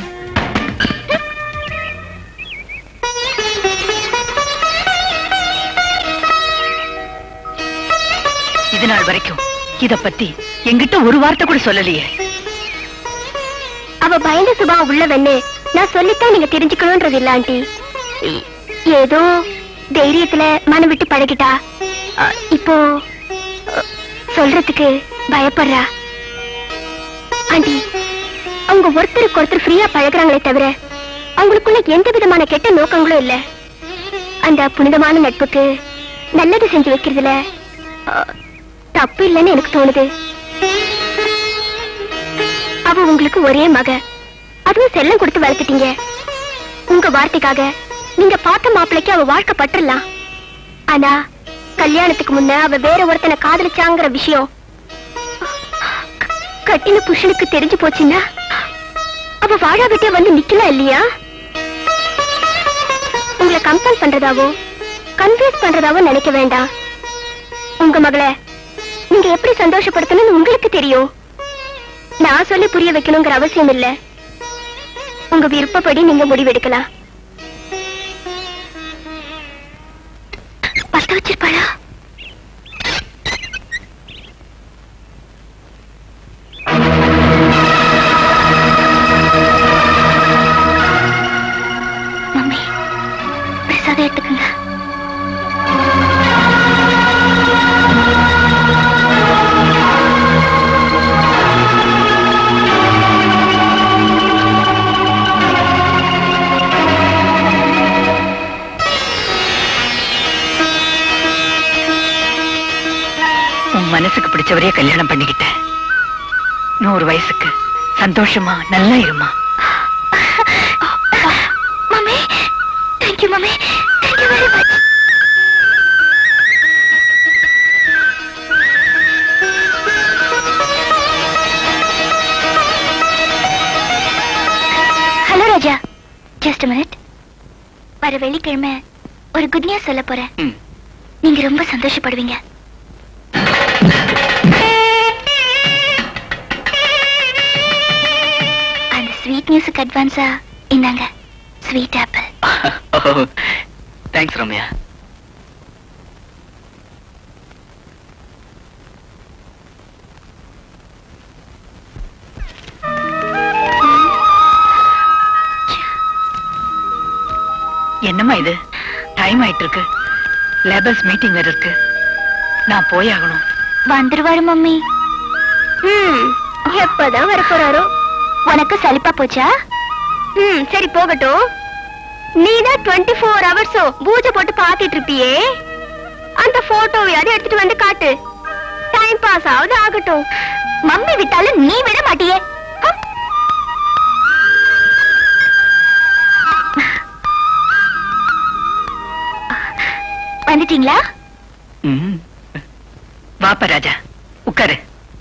இது நாள் வரைக்கும் இத பத்தி என்கிட்ட ஒரு வார்த்தை கூட சொல்லலையே அவ பயந்த சுபாவம் உள்ளவன்னு நான் சொல்லித்தான் நீங்க தெரிஞ்சுக்கணும்ன்றது இல்ல ஆண்டி இ- ஏதோ தைரியத்துல மனம் விட்டு பழகிட்டா அ, இப்போ அ, சொல்றதுக்கு பயப்படுறா ஆண்டி அவங்க ஒருத்தருக்கு ஒருத்தர் ஃப்ரீயா பழகுறாங்களே தவிர அவங்களுக்குள்ள எந்த விதமான கெட்ட நோக்கங்களும் இல்ல அந்த புனிதமான நட்புக்கு நல்லது செஞ்சு வைக்கிறதுல அ, தப்பு இல்லைன்னு எனக்கு தோணுது அவ உங்களுக்கு ஒரே மக அதுவும் செல்லம் கொடுத்து வளர்த்துட்டீங்க உங்க வார்த்தைக்காக நீங்க பார்த்த மாப்பிளைக்கு அவ வாழ்க்கை பட்டுறலாம் ஆனா கல்யாணத்துக்கு முன்ன அவ வேற ஒருத்தனை காதலிச்சாங்கிற விஷயம் க- கட்டின புருஷனுக்கு தெரிஞ்சு போச்சுன்னா அவ வாழா விட்டே வந்து நிக்கலாம் இல்லையா உங்களை கம்பல் பண்றதாவோ கன்ஃபியூஸ் பண்றதாவோ நினைக்க வேண்டாம் உங்க மகளை நீங்க எப்படி சந்தோஷப்படுத்தணும்னு உங்களுக்கு தெரியும் நான் சொல்லி புரிய வைக்கணுங்கிற அவசியம் இல்ல உங்க விருப்பப்படி நீங்க முடிவெடுக்கலாம் பத்த வச்சிருப்பாளா மம்மி பிரசாதம் எடுத்துக்கங்க உன் மனசுக்கு பிடிச்சவரையே கல்யாணம் பண்ணிக்கிட்டேன் நூறு வயசுக்கு சந்தோஷமா நல்லா இருமா mummy thank you mummy thank you very much hello Raja just minute வர வெள்ளிக்கிழமை ஒரு குட் நியூஸ் சொல்ல போறேன் ம். நீங்க ரொம்ப சந்தோஷப்படுவீங்க அந்த ஸ்வீட் நியூஸுக்கு அட்வான்ஸா இந்தாங்க ஸ்வீட் ஆப்பிள் தேங்க்ஸ் ரம்யா என்னம்மா இது டைம் ஆயிட்டு இருக்கு லேபர்ஸ் மீட்டிங் வேற இருக்கு நான் போயாகணும் வந்துருவாரு மம்மி ம் எப்பதான் வர போறாரோ உனக்கு சலிப்பா போச்சா ம் சரி போகட்டும் நீதான் டுவெண்ட்டி ஃபோர் ஹவர்ஸும் பூஜை போட்டு பாத்துட்டு இருப்பியே அந்த போட்டோவையாவது எடுத்துட்டு வந்து காட்டு டைம் பாஸ் ஆகுது ஆகட்டும் மம்மி விட்டாலும் நீ விட மாட்டியே ஹம். வந்துட்டீங்களா ம் வாப்பா ராஜா உட்காரு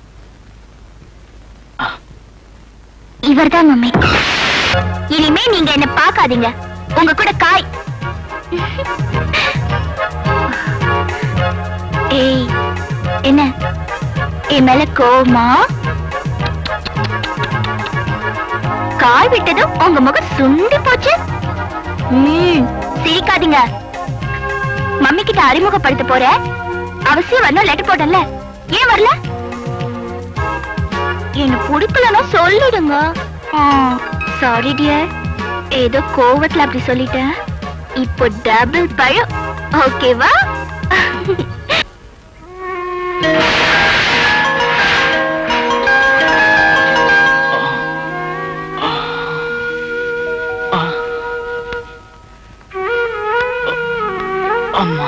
இவர்தான் மம்மி இனிமே நீங்க என்ன பார்க்காதீங்க உங்க கூட காய் ஏய் என்ன என் மேல கோமா கால் விட்டதும் உங்க முகம் சுண்டி போச்சு ம், சிரிக்காதீங்க மம்மி கிட்ட அறிமுகப்படுத்த போற அவசியம் வரணும் லெட்டர் போட்டல ஏன் வரல என்ன பிடிக்கலன்னா சொல்லிடுங்க சாரி டியர் ஏதோ கோவத்துல அப்படி சொல்லிட்டேன் இப்போ டபுள் பழம் ஓகேவா அம்மா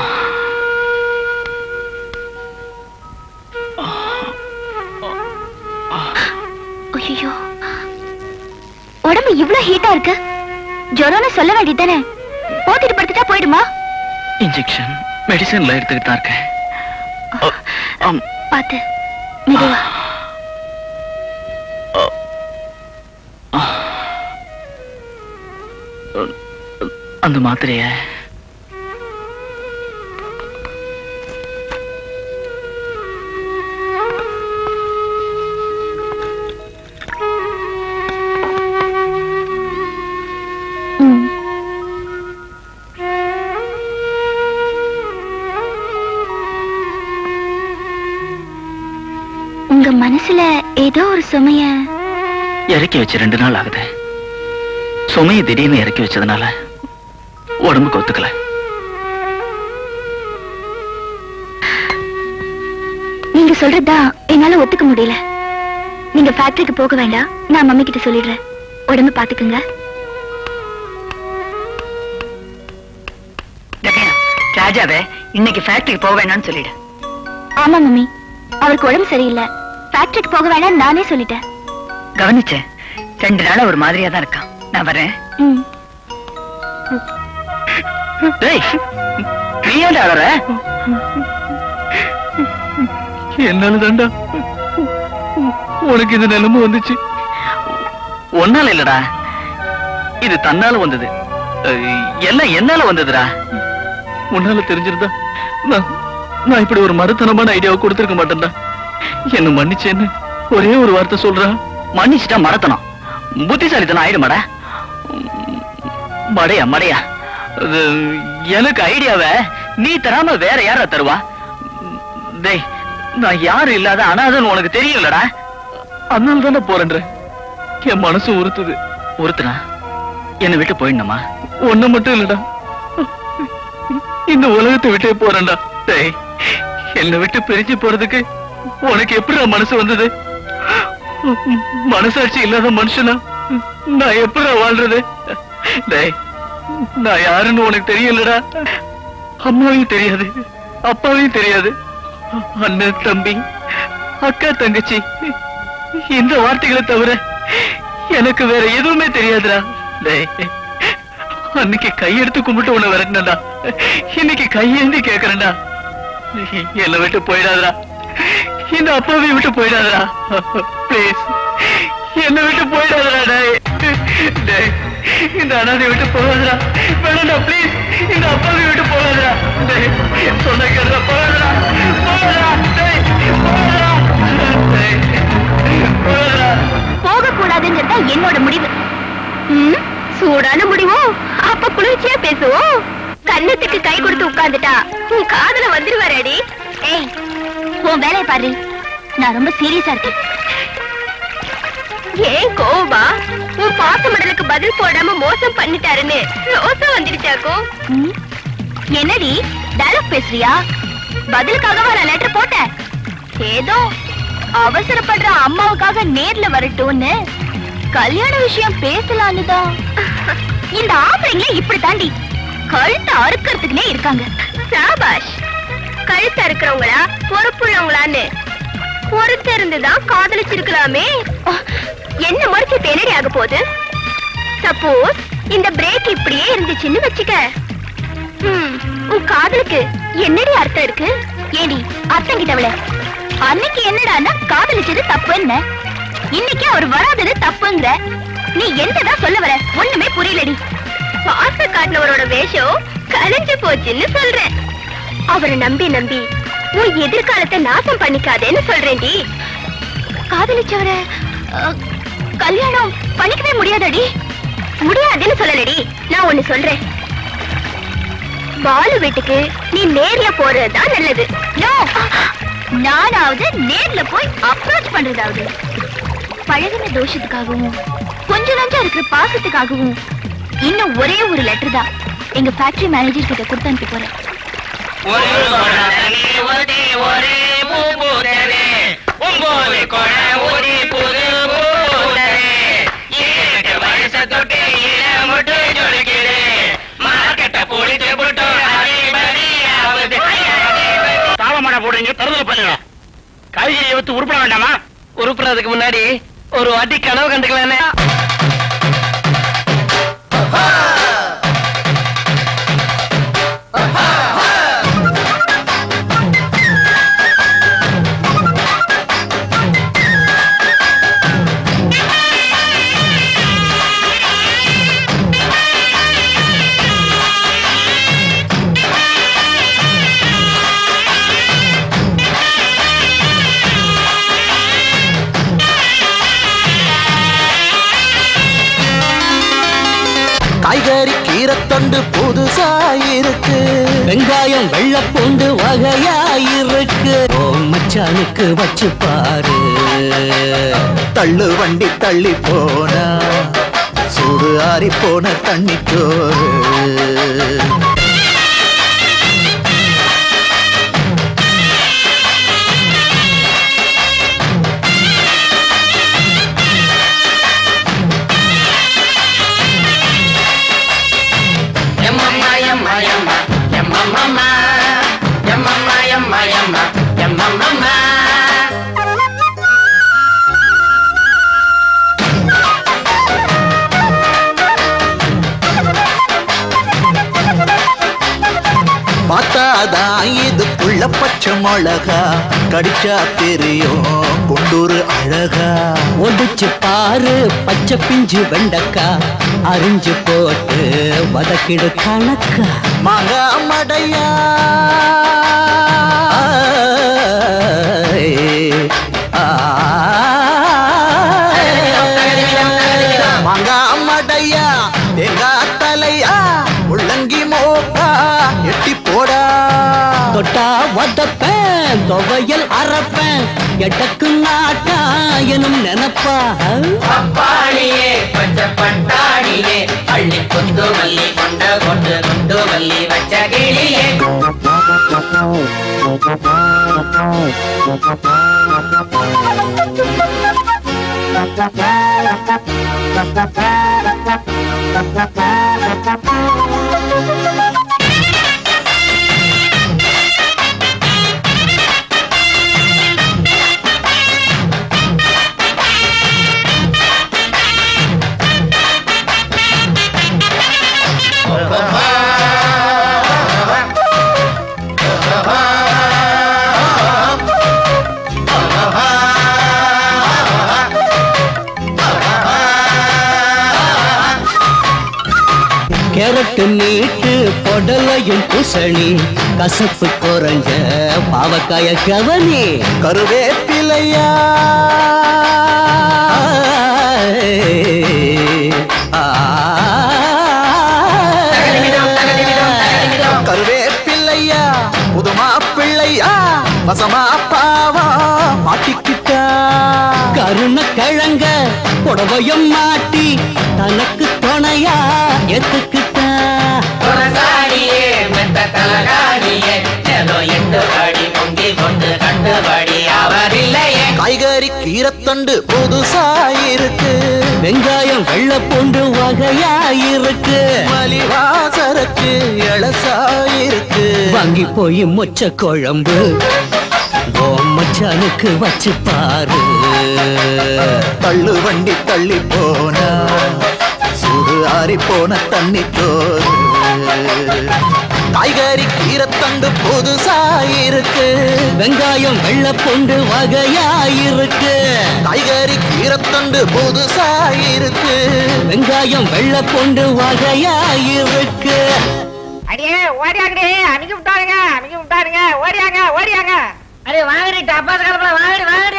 ஐயோ உடம்பு இவ்ளோ ஹீட்டா இருக்கு ஜுரம்னு சொல்ல வேண்டியதானே போத்திட்டு படுத்துட்டா போயிடுமா இன்ஜெக்ஷன் மெடிசன்ல எடுத்துக்கிட்டு தான் இருக்கேன் அ, அம், பாத்து மெதுவா அந்த மாத்திரைய ம். உங்க மனசுல ஏதோ ஒரு சுமைய இறக்கி வச்சு ரெண்டு நாள் ஆகுது சுமையை திடீர்னு இறக்கி வச்சதுனால உடம்புக்கு ஒத்துக்கல நீங்க சொல்றதுதான் என்னால ஒத்துக்க முடியல நீங்க ஃபேக்டரிக்கு போக வேண்டாம் நான் மம்மி கிட்ட சொல்லிடுறேன் உடம்பு பாத்துக்குங்க ஜெகன், ராஜாவை இன்னைக்கு ஃபேக்டரிக்கு போக வேணாம்னு சொல்லிடு ஆமா மம்மி அவருக்கு உடம்பு சரியில்லை ஃபேக்டரிக்கு போக வேண்டாம் நானே சொல்லிட்டேன் கவனிச்சேன் ரெண்டு நாளா ஒரு மாதிரியா தான் இருக்கான் நான் வரேன் ம் டேய் நீ ஏன்டா அழற என்னால தாண்டா உனக்கு இந்த நிலைமை வந்துச்சு ஒன்னால இல்லடா இது தன்னால வந்தது அஹ், எல்லாம் என்னால வந்ததுடா உன்னால தெரிஞ்சிருந்தா நான் நான் இப்படி ஒரு மறுத்தனமான ஐடியாவை கொடுத்திருக்க மாட்டேன்டா என்ன மன்னிச்சேன்னு ஒரே ஒரு வார்த்தை சொல்றா மன்னிச்சுட்டா மறத்தனம் புத்திசாலித்தனம் ஆயிடுமாடா மடையா மடையா அது எனக்கு ஐடியாவை நீ தராம வேற யாரா தருவா டேய் நான் யாரும் இல்லாத அனாதன்னு உனக்கு தெரியும்லடா அதனால தானே போறேன்ற என் மனசு உறுத்துது உறுத்துனா என்னை விட்டு போயிடணுமா ஒண்ணு மட்டும் இல்லடா இந்த உலகத்தை விட்டே போறேன்டா டேய் என்னை விட்டு பிரிஞ்சு போறதுக்கு உனக்கு எப்படி மனசு வந்தது மனசாட்சி இல்லாத மனுஷனா நான் எப்படி வாழ்றது டேய் நான் யாருன்னு உனக்கு தெரியலடா அம்மாவையும் தெரியாது அப்பாவையும் தெரியாது அண்ணன் தம்பி அக்கா தங்கச்சி இந்த வார்த்தைகளை தவிர எனக்கு வேற எதுவுமே தெரியாதுடா டேய் அன்னைக்கு கையெடுத்து கும்பிட்டு உன்னை விரட்டினடா இன்னைக்கு கையேந்தி கேக்குறேன்டா என்னை விட்டு போயிடாதடா இந்த அப்பாவை விட்டு போயிடாதடா ப்ளீஸ் என்னை விட்டு போயிடாதடா டேய் டேய் இந்த அனாதை விட்டு போகாதடா வேணாம்டா ப்ளீஸ் இந்த அப்பாவை விட்டு போகாதடா டேய் சொன்ன கேட்டா போகாதடா போகாதடா டேய் போகாதடா டேய் போகாதடா போக கூடாதுங்கிறதா என்னோட முடிவு ம், சூடான முடிவோ அப்ப குளிர்ச்சியா பேசுவோம் கன்னத்துக்கு கை கொடுத்து உட்கார்ந்துட்டா உன் காதுல வந்துருவாரடி ஏய் உன் வேலையை பாரு நான் ரொம்ப சீரியஸா இருக்கேன் ஏன் கோபா உன் பாச மடலுக்கு பதில் போடாம மோசம் பண்ணிட்டாருன்னு ரோசம் வந்துடுச்சாக்கோ என்னடி டயலாக் பேசுறியா பதிலுக்காகவா நான் லெட்டர் போட்டேன் ஏதோ அவசரப்படுற அம்மாவுக்காக நேர்ல வரட்டும்னு கல்யாண விஷயம் பேசலான்னு தான் இந்த ஆம்பளைங்களே இப்படி தாண்டி கழுத்தை அறுக்கிறதுக்குனே இருக்காங்க சாபாஷ் கழுத்தை அறுக்கிறவங்களா பொறுப்புள்ளவங்களான்னு பொறுத்து இருந்துதான் காதலிச்சிருக்கலாமே என்ன மறுச்சு என்னடி ஆக போகுது சப்போஸ் இந்த பிரேக் இப்படியே இருந்துச்சுன்னு வச்சுக்க ஹம், உன் காதலுக்கு என்னடி அர்த்தம் இருக்கு ஏடி அர்த்தம் கிட்டவள அன்னைக்கு என்னடான்னா காதலிச்சது தப்புன்னு இன்னைக்கு அவர் வராதது தப்புங்கிற நீ என்னதான் சொல்ல வர ஒண்ணுமே புரியலடி பாச காட்டினவரோட வேஷம் கலைஞ்சு போச்சுன்னு சொல்றேன் அவரை நம்பி நம்பி உன் எதிர்காலத்தை நாசம் பண்ணிக்காதேன்னு சொல்றேன்டி காதலிச்சவரை அஹ், கல்யாணம் பண்ணிக்கவே முடியாதடி முடியாதுன்னு சொல்லலடி நான் ஒண்ணு சொல்றேன் பாலு வீட்டுக்கு நீ நேர்ல போறதுதான் நல்லது நோ நானாவது நேர்ல போய் அப்ரோச் பண்றதாவது பழகின தோஷத்துக்காகவும் கொஞ்ச நஞ்சம் இருக்கிற பாசத்துக்காகவும் இன்னும் ஒரே ஒரு லெட்டர் தான் எங்க ஃபேக்டரி மேனேஜர் கிட்ட கொடுத்து அனுப்பி போறேன் ஒரு கொடனே ஒரே ஒரே பூ பூத்ததே ஒன்பது கொட ஒரு புது பூத்ததே ஏழு வயசு தொட்டு இள முட்டு ஜொலிக்குது மார்க்கெட்ட புடிச்சு புட்டு அதிபதியாவது தாவமாடா போடுறீங்க தருதல் பண்ணுங்க காய்கறி வித்து உருப்பட வேண்டாமா உருப்புறதுக்கு முன்னாடி ஒரு வாட்டி கனவு கண்டுக்கலானே காய்கறி கீரைத்தண்டு புதுசா இருக்கு வெங்காயம் வெள்ளப்பூண்டு வகையா இருக்கு ஓ மச்சானுக்கு வச்சு பாரு தள்ளு வண்டி தள்ளி போனா சூடு ஆறி போன தண்ணி சோறு எம்மம்மா எம்மா எம்மா எம்மம்மம்மா எம்மம்மா எம்மா எம்மா எம்மம்மம்மா பச்சை மிளகா கடிச்சா தெரியும் குண்டூரு அழகா ஒடிச்சு பாரு பச்சை பிஞ்சு வெண்டக்கா அரிஞ்சு போட்டு வதக்கிடு கணக்கா மாங்கா மடையா மாங்கா மடையா தேங்காய் தலையா முள்ளங்கி மோக்கா எட்டி போடா தொட்டா வதப்பேன் துவையல் அரைப்பேன் எட்டக்கு நாட்டா எனும் நினைப்பா பப்பாளியே பச்சை பட்டாணியே அள்ளி கொண்டு மல்லி கொண்ட கொண்டு கொண்டு மல்லி வச்ச கிளியே கேரட்டு நீட்டு பொடலையும் பூசணி கசப்பு குறைஞ்ச பாவக்காய கவனி கருவேப்பிலையா கருவேப்பிள்ளையா புதுமா பிள்ளையா வசமா பாவா மாட்டிக்கிட்டா கருண கிழங்க புடவையும் மாட்டி தனக்கு துணையா எத்துக்கிட்டா துளசாடியே மெத்த தலகாடியே ஏதோ எட்டு படி பொங்கி கொண்டு கண்டுபடி அவரில்லையே காய்கறி கீரத்தண்டு புதுசாயிருக்கு வெங்காயம் வெள்ளை பூண்டு வகையாயிருக்கு மலிவாசரக்கு இளசாயிருக்கு வாங்கி போய் மொச்ச குழம்பு ஓ மச்சானுக்கு வச்சு பாரு தள்ளு வண்டி தள்ளி போனா சுடு ஆறி போன தண்ணி தோறு காய்கறி கீரத்தண்டு புதுசாயிருக்கு வெங்காயம் வெள்ளை பூண்டு வகையாயிருக்கு காய்கறி கீரத்தண்டு புதுசாயிருக்கு வெங்காயம் வெள்ளை பூண்டு வகையாயிருக்கு அடியே ஓடியாங்கடி அமுக்கி விட்டாருங்க அமுக்கி விட்டாருங்க ஓடியாங்க ஓடியாங்க அடே வாங்கடி டப்பாஸ் கலப்பல வாங்கடி வாங்கடி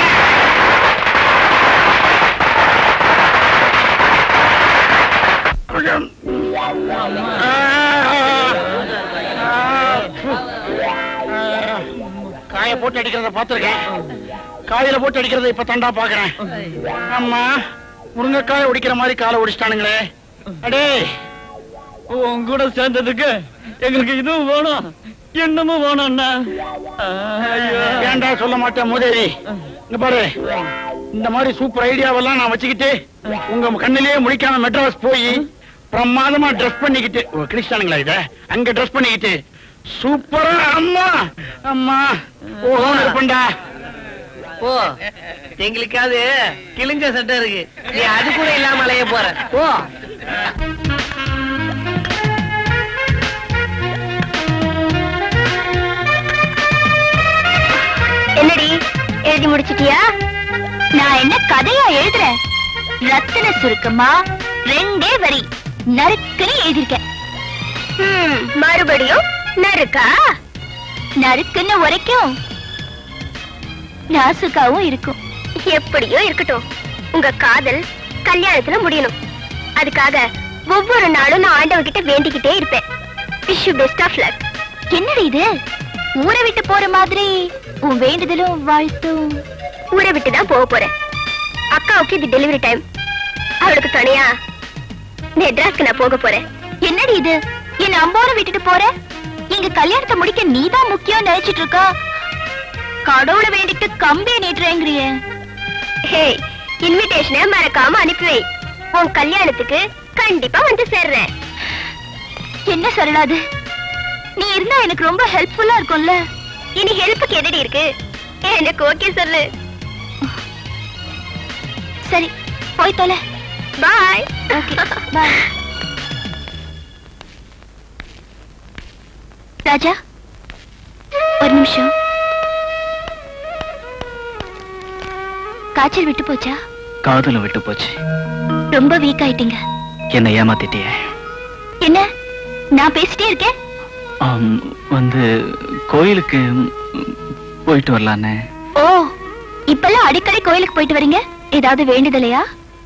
காய போட்டு அடிக்கிறத பாத்திருக்கேன் காயில போட்டு அடிக்கிறத இப்ப தண்டா பாக்குறேன் அம்மா முருங்கைக்காய ஒடிக்கிற மாதிரி காலை ஒடிச்சிட்டானுங்களே அடே உன் கூட சேர்ந்ததுக்கு எங்களுக்கு இதுவும் வேணும் என்னமும் வேணும் அண்ணா ஏன்டா சொல்ல மாட்டேன் முதேவி இங்க பாரு இந்த மாதிரி சூப்பர் ஐடியாவெல்லாம் நான் வச்சுக்கிட்டு உங்க கண்ணிலேயே முழிக்காம மெட்ராஸ் போய் பிரமாதமா ட்ரெஸ் பண்ணிக்கிட்டு ஓ, கிழிச்சிட்டானுங்களா இத அங்க ட்ரெஸ் பண்ணிக்கிட்டு சூப்பரா அம்மா அம்மா ஓஹோன்னு இருப்பேன்டா ஓ எங்களுக்காவது கிழிஞ்ச சட்டை இருக்கு நீ அது கூட இல்லாம அலைய போற ஓ என்னடி எழுதி முடிச்சிட்டியா நான் என்ன கதையா எழுதுறேன் ரத்தின சுருக்கமா ரெண்டே வரி நறுக்குன்னு எழுதியிருக்கேன் ஹம், மறுபடியும் நறுக்கா நறுக்குன்னு உரைக்கும் நாசுக்காவும் இருக்கும் எப்படியோ இருக்கட்டும் உங்க காதல் கல்யாணத்துல முடியணும் அதுக்காக ஒவ்வொரு நாளும் நான் ஆண்டவகிட்ட வேண்டிக்கிட்டே இருப்பேன் wish you best of luck என்னடி இது ஊரை விட்டு போற மாதிரி உன் வேண்டுதலும் வாழ்த்தும் ஊரை விட்டு தான் போக போறேன் அக்காவுக்கு இது டெலிவரி டைம் அவளுக்கு துணையா மெட்ராஸ்க்கு நான் போக போறேன் என்னடி இது என்ன அம்போர விட்டுட்டு போற எங்க கல்யாணத்தை முடிக்க நீதான் முக்கியம் நினைச்சிட்டு இருக்கா கடவுளை வேண்டிட்டு கம்பியை நீட்டுறேங்கிறிய ஹே இன்விடேஷனை மறக்காம அனுப்பி வை உன் கல்யாணத்துக்கு கண்டிப்பா வந்து சேர்றேன் என்ன சொல்லலாது நீ இருந்தா எனக்கு ரொம்ப ஹெல்ப்ஃபுல்லா இருக்கும்ல இனி ஹெல்ப்புக்கு என்னடி இருக்கு எனக்கு ஓகே சொல்லு சரி போய் தொலை பாய் ஓகே பாய் ராஜா ஒரு நிமிஷம் காய்ச்சல் விட்டு போச்சா காதல விட்டு போச்சு ரொம்ப வீக் ஆயிட்டீங்க என்னை ஏமாத்திட்டியே என்ன நான் பேசிட்டே இருக்கேன் ஆம், வந்து கோயிலுக்கு ம், போயிட்டு வரலான்னு ஓ இப்பெல்லாம் அடிக்கடி கோயிலுக்கு போயிட்டு வரீங்க ஏதாவது வேண்டுதலையா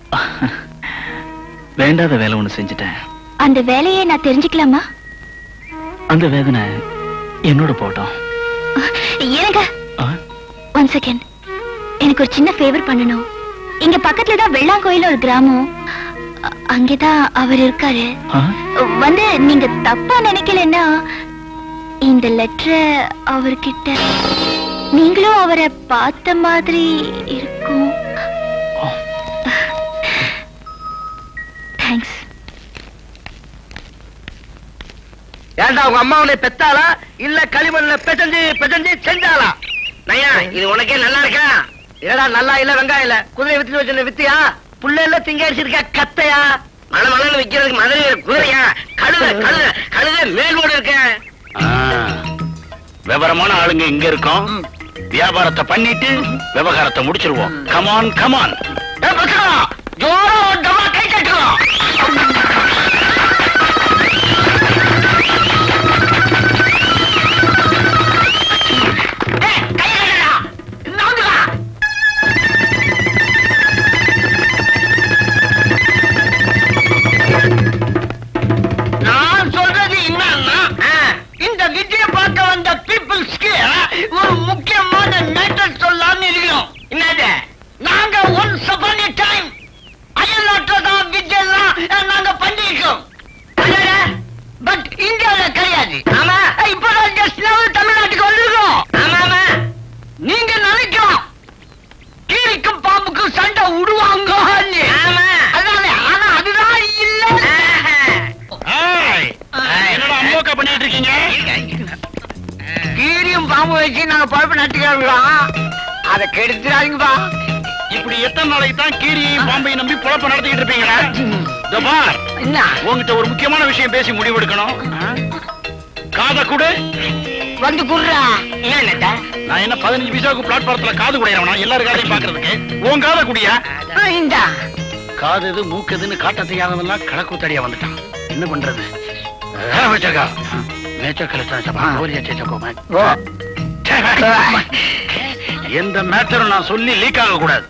வேண்டாத வேலை ஒண்ணு செஞ்சுட்டேன் அந்த வேலையை நான் தெரிஞ்சுக்கலாமா அந்த வேதனை என்னோட போட்டோம் ஏங்க ஆ? ஒன் செகண்ட் எனக்கு ஒரு சின்ன ஃபேவர் பண்ணணும் இங்க பக்கத்துல தான் வெள்ளாங்கோயில் ஒரு கிராமம் அ- அங்கேதான் அவர் இருக்காரு ஆ? வந்து நீங்க தப்பா நினைக்கலன்னா இந்த லெட்டரை அவர்கிட்ட நீங்களும் அவரை பார்த்த மாதிரி இருக்கும் தேங்க்ஸ் ஏன்டா உங்க அம்மா உன்னை பெத்தாளா இல்ல களிமண்ல பெசஞ்சு பெசஞ்சு செஞ்சாளா நையா இது உனக்கே நல்லா இருக்கா இல்லடா நல்லா இல்ல வெங்காயம் இல்ல குதிரை வித்து வச்சு வித்தியா புள்ள இல்ல திங்க அடிச்சிருக்கா கத்தையா மழை மழைன்னு விக்கிறதுக்கு மதுரை குதிரையா கழுத கழுத கழுத மேல்வோடு இருக்க விவரமான ஆளுங்க இங்க இருக்கோம் வியாபாரத்தை பண்ணிட்டு விவகாரத்தை முடிச்சிருவோம் கமான் கமான் ஜோரம் டமா கை தட்டுறோம் நான் சொல்றது என்னன்னா இந்த விஜய பார்க்க வந்த பீப்புள்ஸ்க்கு ஒரு முக்கியமான மேட்டர் சொல்லலாம்னு இருக்கணும் என்னது நாங்க ஒன்ஸ் அப்பான் a டைம் அயல்நாட்டுல தான் விஜயெல்லாம் நாங்க பண்ணிருக்கோம் பட் இந்தியாவுல கிடையாது ஆமா இப்பதான் ஜஸ்ட் தமிழ்நாட்டுக்கு வந்திருக்கோம் ஆமா ஆமா நீங்க நினைக்கலாம் கீரிக்கும் பாம்புக்கும் சண்டை விடுவாங்க அதானே ஆனா அதுதான் இல்ல என்னடா அம்மோக்கா பண்ணிட்டு இருக்கீங்க கீரியும் பாம்பு வச்சு நாங்க பழப்பு நட்டுக்கிறோம் அதை கெடுத்துறாதீங்கப்பா இப்படி எத்தனை நாளைக்கு தான் கீரியையும் பாம்பையும் நம்பி பொழப்ப நடத்திக்கிட்டு இருப்பீங்களா இதோ பார் என்ன உங்ககிட்ட ஒரு முக்கியமான விஷயம் பேசி முடிவெடுக்கணும் காத கூட வந்து குடுறா ஏன் நான் என்ன பதினஞ்சு பைசாவுக்கு பிளாட்பாரத்துல காது குடையறவனா எல்லாரும் காதையும் பாக்குறதுக்கு உன் காத குடியா இந்த காது எது மூக்கு எதுன்னு காட்ட தெரியாதவெல்லாம் கணக்கூத்தடியா வந்துட்டான் என்ன பண்றது வச்சக்கா எந்த மேட்டரும் நான் சொல்லி லீக் ஆக கூடாது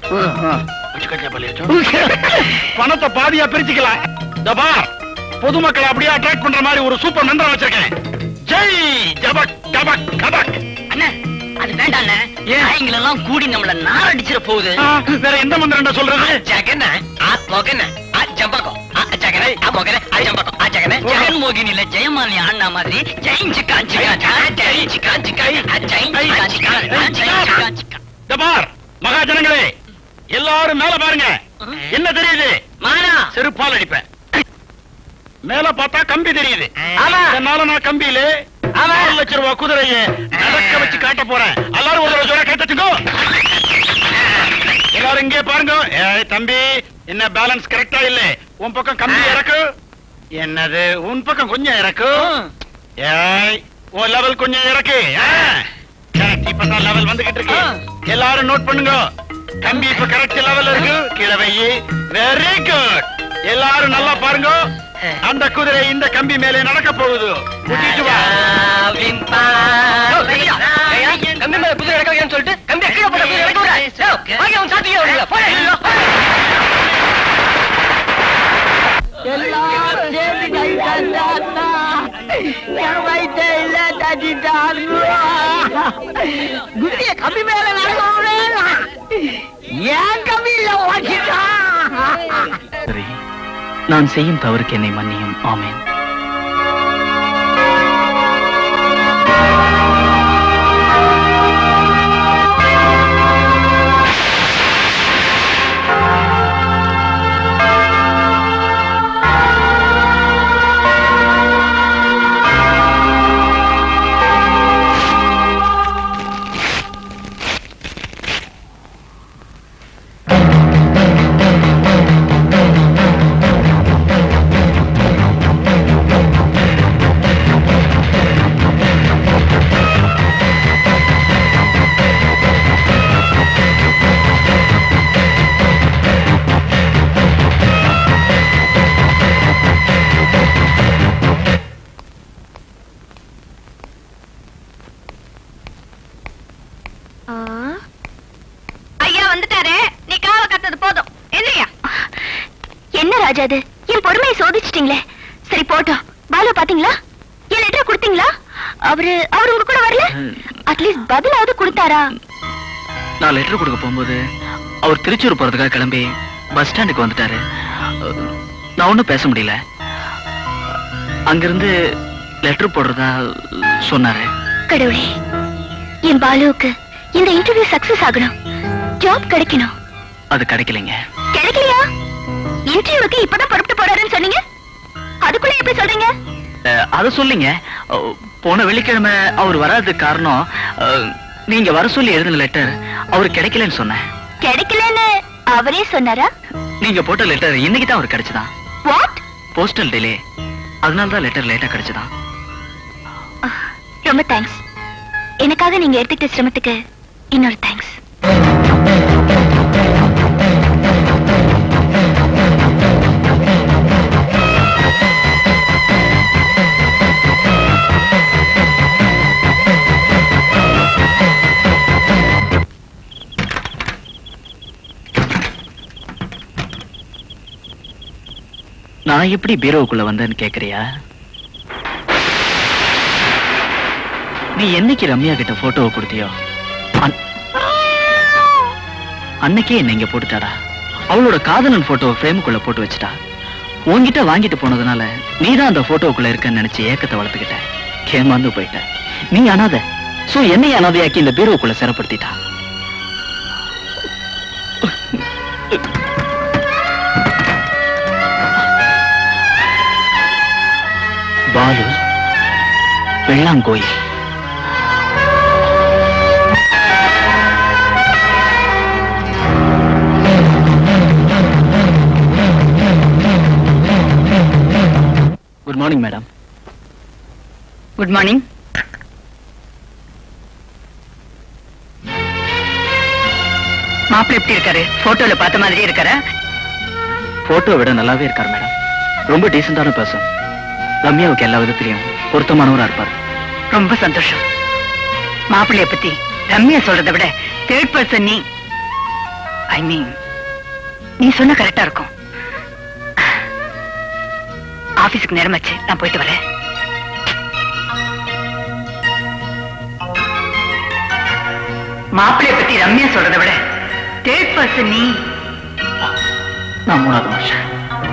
பணத்தை பாதியா பிரிச்சுக்கலாம் இதோ பார் பொதுமக்களை அப்படியே அட்ராக்ட் பண்ற மாதிரி ஒரு சூப்பர் மந்திரம் வச்சிருக்கேன் ஜெய் ஜபக் ஜபக் கபக் அண்ணே அது வேண்டாம் எல்லாம் கூடி நம்மள நார் அடிச்சிட போகுது ஆ, வேற எந்த மந்திரம் சொல்றது ஜகன ஆ மொகன ஆ ஜம்பகம் ஆ ஜகன ஆ மொகன ஆ ஜம்பகம் ஆ ஜகன ஜெகன் மோகினில ஜெயமாலி அண்ணா மாதிரி ஜெயின் சிக்கா சிக்கா ஜெயின் சிக்கா சிக்கா ஜெயின் சிக்கா சிக்கா சிக்கா சிக்கா இதோ பார் மகாஜனங்களே எல்லாரும் மேல பாருங்க என்ன தெரியுது மானா செருப்பால் அடிப்பேன் மேல பார்த்தா கம்பி தெரியுது ஆமா. அதனால நான் கம்பியில ஆமா. ஆறு லட்சம் ரூபாய் குதிரைய நடக்க வச்சு காட்ட போறேன் எல்லாரும் ஒரு தடவை ஜோரா கேட்டுக்கோ எல்லாரும் இங்கே பாருங்க ஏய் தம்பி என்ன பேலன்ஸ் கரெக்டா இல்ல உன் பக்கம் கம்பி இறக்கு என்னது உன் பக்கம் கொஞ்சம் இறக்கு ஏய் உன் லெவல் கொஞ்சம் இறக்கு கரெக்ட் இப்பதான் லெவல் வந்துகிட்டு இருக்கு எல்லாரும் நோட் பண்ணுங்க கம்பி இப்ப கரெக்ட் லெவல் இருக்கு கீழே வையி வெரி குட் எல்லாரும் நல்லா பாருங்க அந்த குதிரை இந்த கம்பி மேலே நடக்க போகுது கூட்டிட்டு வா கம்பி மேல குதிரை இறக்க வைக்கணும்னு சொல்லிட்டு கம்பி கீழே போட்ட குதிரை இறக்க விடுறா. ஏய், வாங்கி அவன் சாத்தியே விடுங்க. போடா. கம்பி மேல நடக்க ஏன் கம்பியில ஓடிட்டான் சரி நான் செய்யும் தவறுக்கு என்னை மன்னியும் ஆமேன் ஆ வந்துட்டாரு நீ காவ கத்தது போதும் எந்திரியா என்ன ராஜா அது என் பொறுமையை சோதிச்சிட்டீங்களே சரி போட்டோம் பாலு பாத்தீங்களா என் லெட்டர் கொடுத்தீங்களா அவரு அவர் உங்க கூட வரல அட்லீஸ்ட் பதிலாவது கொடுத்தாரா நான் லெட்டர் கொடுக்க போகும்போது அவர் திருச்சூர் போறதுக்காக கிளம்பி பஸ் ஸ்டாண்டுக்கு வந்துட்டாரு அஹ், நான் ஒன்றும் பேச முடியல அங்கிருந்து லெட்டர் போடுறதா சொன்னாரு கடவுளே என் பாலுவுக்கு இந்த இன்டர்வியூ சக்சஸ் ஆகணும் ஜாப் கிடைக்கணும் அது கிடைக்கலைங்க கிடைக்கலையா இன்டர்வியூக்கு இப்பதான் புறப்பட்டு போறாருன்னு சொன்னீங்க அதுக்குள்ள எப்படி சொல்றீங்க அஹ், அதை சொல்லிங்க அஹ், போன வெள்ளிக்கிழமை அவர் வராததுக்கு காரணம் அஹ், நீங்க வர சொல்லி எழுதின லெட்டர் அவர் கிடைக்கலன்னு சொன்னேன் கிடைக்கலன்னு அவரே சொன்னாரா நீங்க போட்ட லெட்டர் இன்னைக்கு தான் அவர் கிடைச்சதான் வாட் போஸ்டல் டிலே அதனால தான் லெட்டர் லேட்டா கிடைச்சதான் ரொம்ப தேங்க்ஸ் எனக்காக நீங்க எடுத்துக்கிட்ட சிரமத்துக்கு இன்னொரு தேங்க்ஸ் நான் எப்படி பீரோவுக்குள்ள வந்தேன்னு கேக்குறியா நீ என்னைக்கு ரம்யா கிட்ட போட்டோவை கொடுத்தியோ அன்- அன்னைக்கே என்ன இங்க போட்டுட்டாடா அவளோட காதலன் போட்டோவை ஃப்ரேமுக்குள்ள போட்டு வச்சுட்டா உன்கிட்ட வாங்கிட்டு போனதுனால நீதான் அந்த போட்டோவுக்குள்ள இருக்கன்னு நினைச்சு ஏக்கத்தை வளர்த்துக்கிட்ட கேமாந்து போயிட்ட நீ அனாத சோ என்னை அனாதையாக்கி இந்த பீரோவுக்குள்ள சிறப்படுத்திட்டா Balu Vellankoil good morning madam good morning மாப்பிள்ளை எப்படி இருக்காரு போட்டோல பார்த்த மாதிரியே இருக்காரா போட்டோ விட நல்லாவே இருக்கார் மேடம் ரொம்ப டீசென்டான பர்சன் ரம்யாவுக்கு எல்லா விதத்திலையும் பொருத்தமானவரா இருப்பார் ரொம்ப சந்தோஷம் மாப்பிள்ளைய பத்தி ரம்யா சொல்றதை விட தேர்ட் பர்சன் நீ ஐ மீன் நீ சொன்ன கரெக்டா இருக்கும் ஆபீஸ்க்கு நேரமாச்சு நான் போயிட்டு வரேன் மாப்பிள்ளைய பத்தி ரம்யா சொல்றதை விட தேர்ட் பர்சன் நீ நான் மூணாவது வருஷம்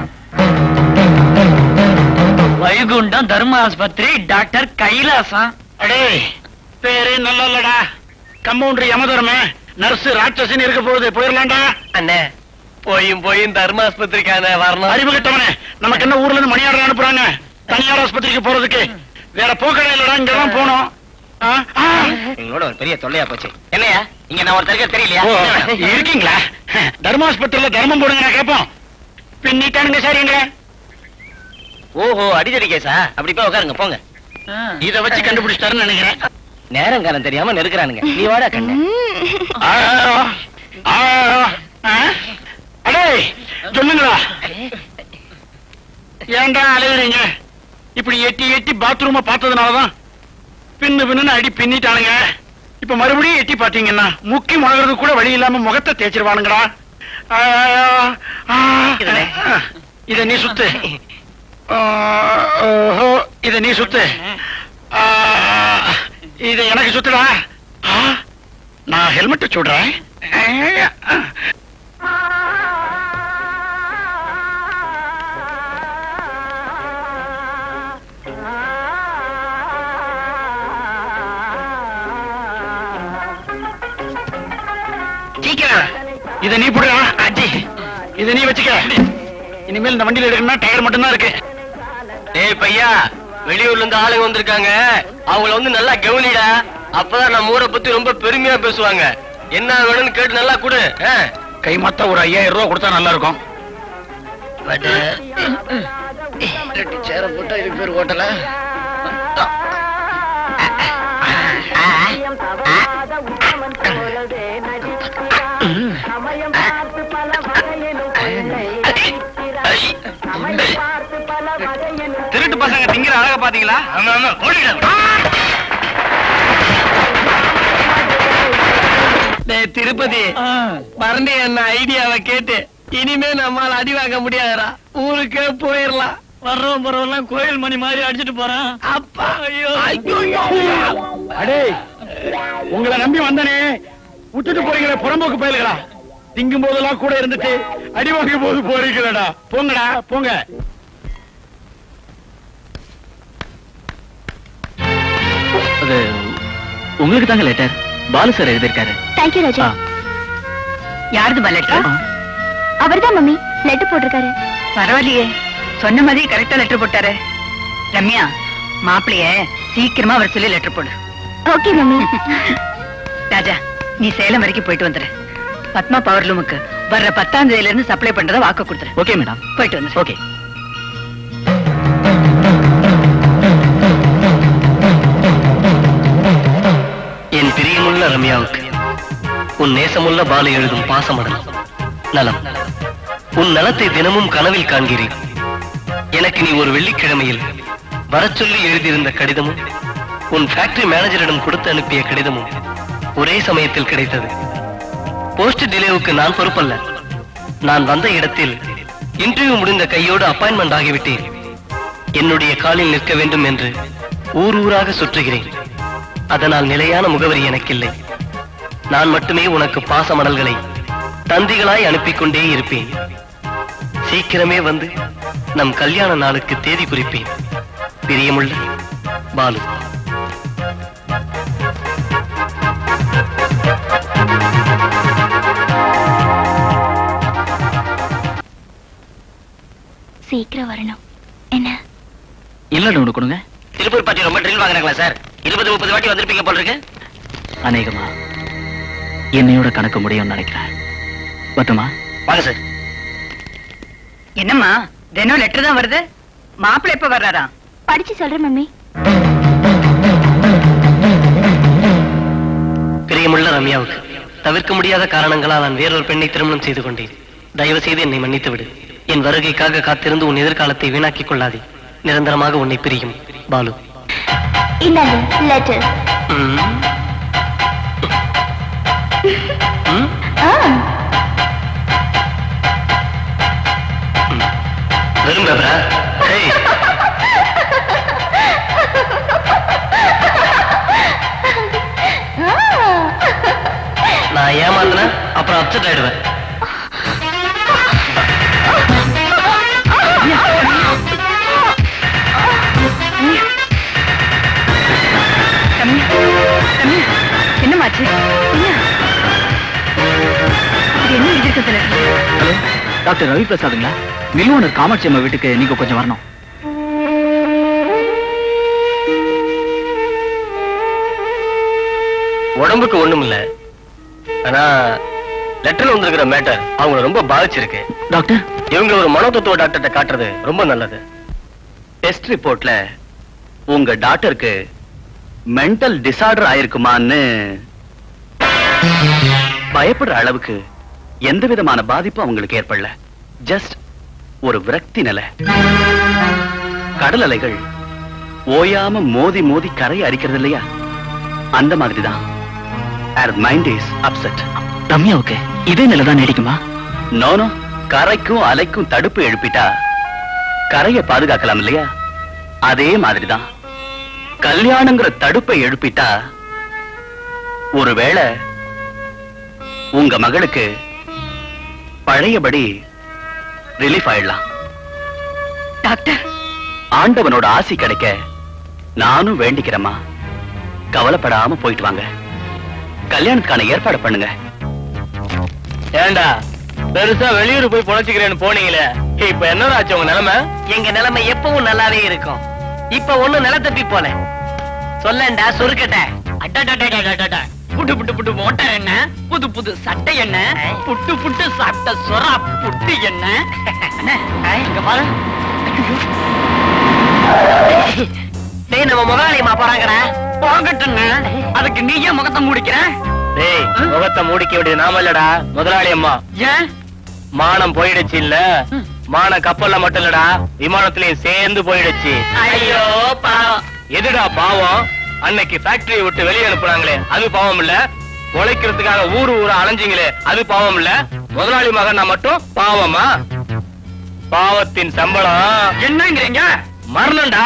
வைகுண்டம் தர்ம ஆஸ்பத்திரி டாக்டர் கைலாசம் அடே பேரே நல்லா இல்லடா கம்பவுண்டர் யமதர்ம நர்ஸ் ராட்சசன் இருக்க போகுது போயிடலாம்டா அண்ணே போயும் போயும் தர்மாஸ்பத்திரிக்கான வரணும் அறிவு கட்டவனே நமக்கு என்ன ஊர்ல இருந்து மணியாளர் அனுப்புறாங்க தனியார் ஆஸ்பத்திரிக்கு போறதுக்கு வேற போக்கடை இல்லடா இங்கதான் போனோம் ஆ, ஆ. எங்களோட ஒரு பெரிய தொல்லையா போச்சு என்னையா இங்க நான் ஒரு தருக்க தெரியலையா ஓ, இருக்கீங்களா தர்மாஸ்பத்திரியில தர்மம் போடுங்க நான் கேட்போம் பின்னிட்டானுங்க சரிங்க ஓஹோ அடிதடி கேசா அப்படி போய் உட்காருங்க போங்க இத வச்சு கண்டுபிடிச்சிட்டாருன்னு நினைக்கிறேன் நேரம் காலம் தெரியாம நெருக்குறானுங்க நீ வாடா கண்ணு ஆ, ஆ, ஆ, அடே சொல்லுங்களா ஏன்டா அலையுறீங்க இப்படி எட்டி எட்டி பாத்ரூம பார்த்ததுனாலதான் பின்னு பின்னு அடி பின்னிட்டானுங்க இப்ப மறுபடியும் எட்டி பாத்தீங்கன்னா முக்கி முழகிறது கூட வழி இல்லாம முகத்தை தேய்ச்சிருவானுங்கடா ஆ, ஆ, இதுல. ஆ, இத நீ சுத்து ஆ, ஓஹோ இத நீ சுத்து ஆ, இத எனக்கு சுத்துடா ஆ, நான் ஹெல்மெட் சுடுறேன் சீக்கிரம் இத நீ போடுறா அடி இத நீ வச்சுக்க இனிமேல் இந்த வண்டியில எடுக்கணும்னா டயர் மட்டும்தான் இருக்கு டேய் பையா வெளியூர்ல இருந்து ஆளுங்க வந்திருக்காங்க அவங்கள வந்து நல்லா கவனிடா அப்பதான் நம்ம ஊரை பத்தி ரொம்ப பெருமையா பேசுவாங்க என்ன வேணும்னு கேட்டு நல்லா கொடு ஆ. கை மொத்த ஒரு ஐயாயிரம் ரூபாய் கொடுத்தா நல்லா இருக்கும் சேர போட்டா இது பேர் ஹோட்டல திருட்டு பசங்க திங்கிற அழக பாத்தீங்களா ஆமா ஆமா ஓடிடுங்க டேய் திருப்பதி மறந்து என்ன ஐடியாவை கேட்டு இனிமே நம்மால அடி வாங்க முடியாதுடா ஊருக்கே போயிடலாம் வர்றவன் போறவெல்லாம் கோயில் மணி மாதிரி அடிச்சிட்டு போறான் அப்பா ஐயோ அடே உங்களை நம்பி வந்தனே விட்டுட்டு போறீங்களே புறம்போக்கு பயலுகளா திங்கும் போதெல்லாம் கூட இருந்துட்டு அடி வாங்கும் போது போறீங்களடா போங்கடா போங்க அது உங்களுக்கு தாங்க லெட்டர் பாலு சார் எழுதியிருக்காரு தேங்க்யூ ராஜா ஆ. யாருதுமா லெட்டர் அவர்தான் மம்மி லெட்டர் போட்டிருக்காரு பரவாயில்லையே சொன்ன மாதிரி கரெக்டா லெட்டர் போட்டாரு ரம்யா மாப்பிளைய சீக்கிரமா வர சொல்லி லெட்டர் போடு ஓகே மம்மி ராஜா நீ சேலம் வரைக்கும் போயிட்டு வந்துரு பத்மா பவர் லூமுக்கு வர்ற பத்தாம் தேதியில இருந்து சப்ளை பண்றதா வாக்கு கொடுத்துரு ஓகே மேடம் போயிட்டு வந்துரு ஓகே என் பிரியமுள்ள ரம்யாவுக்கு உன் நேசமுள்ள பாலு எழுதும் பாசமடல் நலம் உன் நலத்தை தினமும் கனவில் காண்கிறேன் எனக்கு நீ ஒரு வெள்ளிக்கிழமையில் வரச் சொல்லி எழுதியிருந்த கடிதமும் உன் ஃபேக்டரி மேனேஜரிடம் கொடுத்து அனுப்பிய கடிதமும் ஒரே சமயத்தில் கிடைத்தது போஸ்ட் டிலேவுக்கு நான் பொறுப்பல்ல நான் வந்த இடத்தில் இன்டர்வியூ முடிந்த கையோடு அப்பாயின்மெண்ட் ஆகிவிட்டேன் என்னுடைய காலில் நிற்க வேண்டும் என்று ஊர் ஊராக சுற்றுகிறேன் அதனால் நிலையான முகவரி எனக்கில்லை நான் மட்டுமே உனக்கு பாச மடல்களை தந்திகளாய் அனுப்பிக் கொண்டே இருப்பேன் சீக்கிரமே வந்து நம் கல்யாண நாளுக்கு தேதி குறிப்பேன் பிரியமுள்ள பாலு சீக்கிரம் வரணும் என்ன இல்ல ஒண்ணு கொடுங்க திருப்பூர் பாட்டி ரொம்ப ட்ரில் வாங்குறாங்களா சார் இருபது முப்பது வாட்டி வந்திருப்பீங்க போல இருக்கு அநேகமா என்னையோட கணக்கு முடியும்னு நினைக்கிறேன் பத்துமா வாங்க சார் என்னம்மா தினம் லெட்டர் தான் வருது மாப்பிள்ளை எப்ப வர்றாரா படிச்சு சொல்றேன் மம்மி பிரியமுள்ள ரம்யாவுக்கு தவிர்க்க முடியாத காரணங்களால் நான் வேறொரு பெண்ணை திருமணம் செய்து கொண்டேன் தயவு செய்து என்னை மன்னித்து விடு என் வருகைக்காக காத்திருந்து உன் எதிர்காலத்தை வீணாக்கிக் கொள்ளாதே நிரந்தரமாக உன்னை பிரியும் பாலு இந்தாங்க லெட்டர் ம். ம்? வெறும் பேப்பரா? ஏய், நான் ஏமாந்தேன் அப்புறம் அப்செட் ஆயிடுவேன் ரம்யா ரம்யா என்னமாச்சு ரம்யா இது என்ன எழுதிருக்கு லெட்டர் ஹலோ டாக்டர் ரவி பிரசாதுங்களா மில் ஓனர் காமாட்சி அம்மா வீட்டுக்கு நீங்க கொஞ்சம் வரணும் உடம்புக்கு ஒண்ணும் இல்ல ஆனா லெட்டர்ல வந்திருக்கிற மேட்டர் அவங்கள ரொம்ப பாதிச்சிருக்கு டாக்டர் இவங்க ஒரு மனோதத்துவ டாக்டர்கிட்ட காட்டுறது ரொம்ப நல்லது டெஸ்ட் ரிப்போர்ட்ல உங்க டாக்டருக்கு மென்டல் டிசார்டர் ஆயிருக்குமான்னு பயப்படுற அளவுக்கு எந்த விதமான பாதிப்பும் அவங்களுக்கு ஏற்படல ஜஸ்ட் ஒரு விரக்தி நிலை கடல் அலைகள் ஓயாம மோதி மோதி கரையை அரிக்கிறது இல்லையா அந்த மாதிரி தான் மைண்ட் இஸ் அப்செட் ரம்யாவுக்கு இதே நிலை தான் நீடிக்குமா நோனோ கரைக்கும் அலைக்கும் தடுப்பு எழுப்பிட்டா கரையை பாதுகாக்கலாம் இல்லையா அதே மாதிரிதான் கல்யாணங்கிற தடுப்பை எழுப்பிட்டா ஒருவேளை உங்க மகளுக்கு பழையபடி ரிலீஃப் ஆயிடலாம் டாக்டர் ஆண்டவனோட ஆசி கிடைக்க நானும் வேண்டிக்கிறேம்மா கவலைப்படாம போயிட்டு வாங்க கல்யாணத்துக்கான ஏற்பாடு பண்ணுங்க ஏண்டா பெருசா வெளியூர் போய் பொழைச்சிக்கிறேன்னு போனீங்களே இப்ப என்னடா ஆச்சு உங்க நிலைமை எங்க நிலைமை எப்பவும் நல்லாவே இருக்கும் இப்ப ஒண்ணு நில தப்பி போல சொல்லண்டா சுருக்கட்ட புட்டு புட்டு புட்டு மோட்டார் என்ன புது புது சட்டை என்ன புட்டு புட்டு சாப்பிட்ட சொரா புட்டு என்ன இங்க பாரு டேய் நம்ம முதலாளியம்மா போறாங்கடா போகட்டுங்க அதுக்கு நீ ஏன் முகத்தை மூடிக்கிற டேய் முகத்தை மூடிக்க வேண்டியது நாம இல்லடா முதலாளி அம்மா ஏன் மானம் போயிடுச்சு இல்ல மானம் கப்பல்ல மட்டும் இல்லடா விமானத்திலயும் சேர்ந்து போயிடுச்சு ஐயோ பாவம் எதுடா பாவம் அன்னைக்கு ஃபேக்டரியை விட்டு வெளியே அனுப்புனாங்களே அது பாவம் இல்ல உழைக்கிறதுக்காக ஊரு ஊரு அலைஞ்சிங்களே அது பாவம் இல்ல முதலாளி மகன் நான் மட்டும் பாவமா பாவத்தின் சம்பளம் என்னங்கிறீங்க மரணம்டா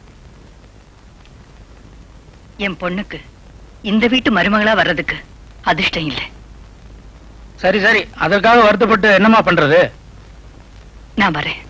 என் பொண்ணுக்கு இந்த வீட்டு மருமகளா வர்றதுக்கு அதிர்ஷ்டம் இல்லை சரி சரி அதற்காக வருத்தப்பட்டு என்னமா பண்றது நான் வரேன்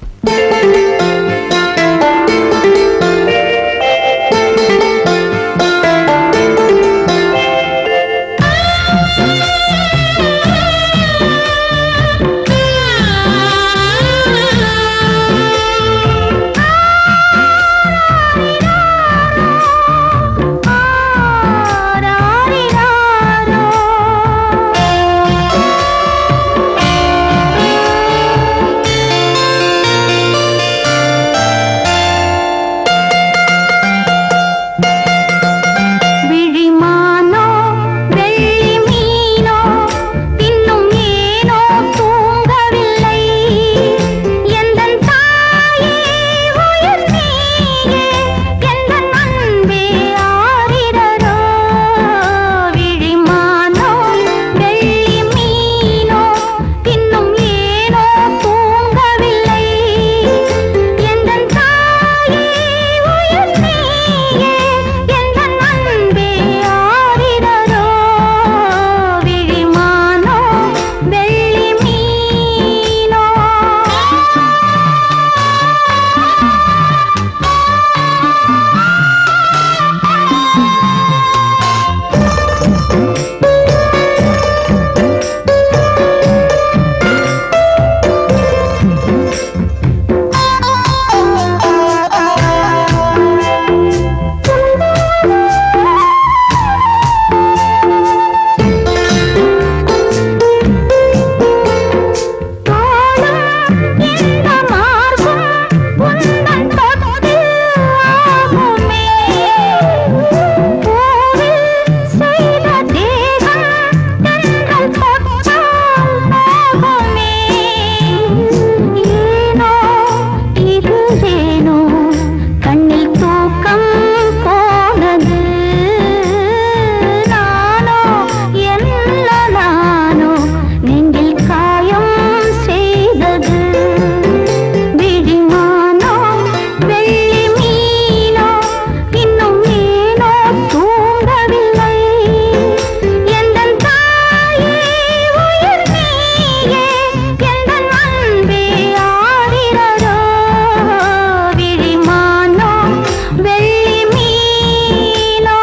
விழிமானோ வெள்ளி மீனோ இன்னும் ஏனோ தூங்கவில்லை எந்தன் தாயே உயிர் நீயே எந்தன் அன்பே ஆரிரரோ விழிமானோ வெள்ளி மீனோ இன்னும் ஏனோ தூங்கவில்லை எந்தன் தாயே உயிர் நீயே எந்தன் அன்பே ஆரிரரோ விழிமானோ வெள்ளி மீனோ தோளும் இந்த மார்பும் உந்தன் தொட்டு ஆகுமே பூவில் செய்த தேகம் தென்றல் தொட்டால் போகுமே ஏனோ இது ஏனோ கண்ணில் தூக்கம் போனது நானோ என்ன நானோ நெஞ்சில் காயம் செய்தது விழிமானோ வெள்ளி மீனோ இன்னும் ஏனோ தூங்கவில்லை எந்தன் தாயே உயிர் நீயே எந்தன் அன்பே ஆரிரரோ விழிமானோ வெள்ளி மீனோ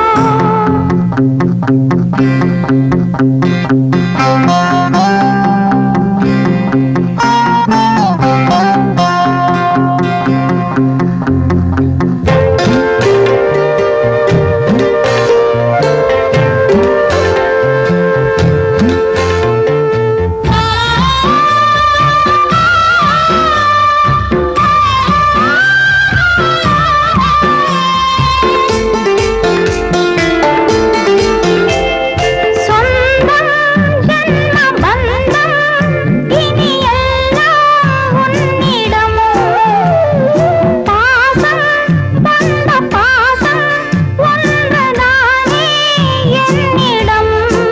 சொந்தம் ஜென்ம பந்தம் இனி எல்லாம் உன்னிடமோ பாசம் வந்த பாசம் ஒன்றுதானே என்னிடம்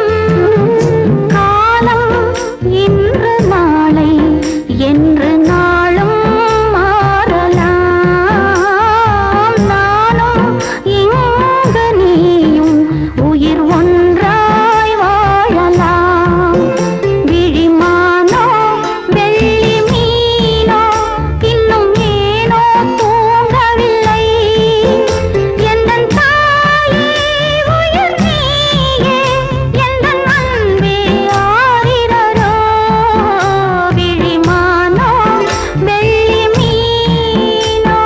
காலம் இன்று நாளை என்று நாளும் மாறலாம் நானும் இங்கு நீயும் உயிர் ஒன்றாய் வாழலாம் விழிமானோ வெள்ளி மீனோ இன்னும் ஏனோ தூங்கவில்லை எந்தன் தாயே உயிர் நீயே எந்தன் அன்பே ஆரிரரோ விழிமானோ வெள்ளி மீனோ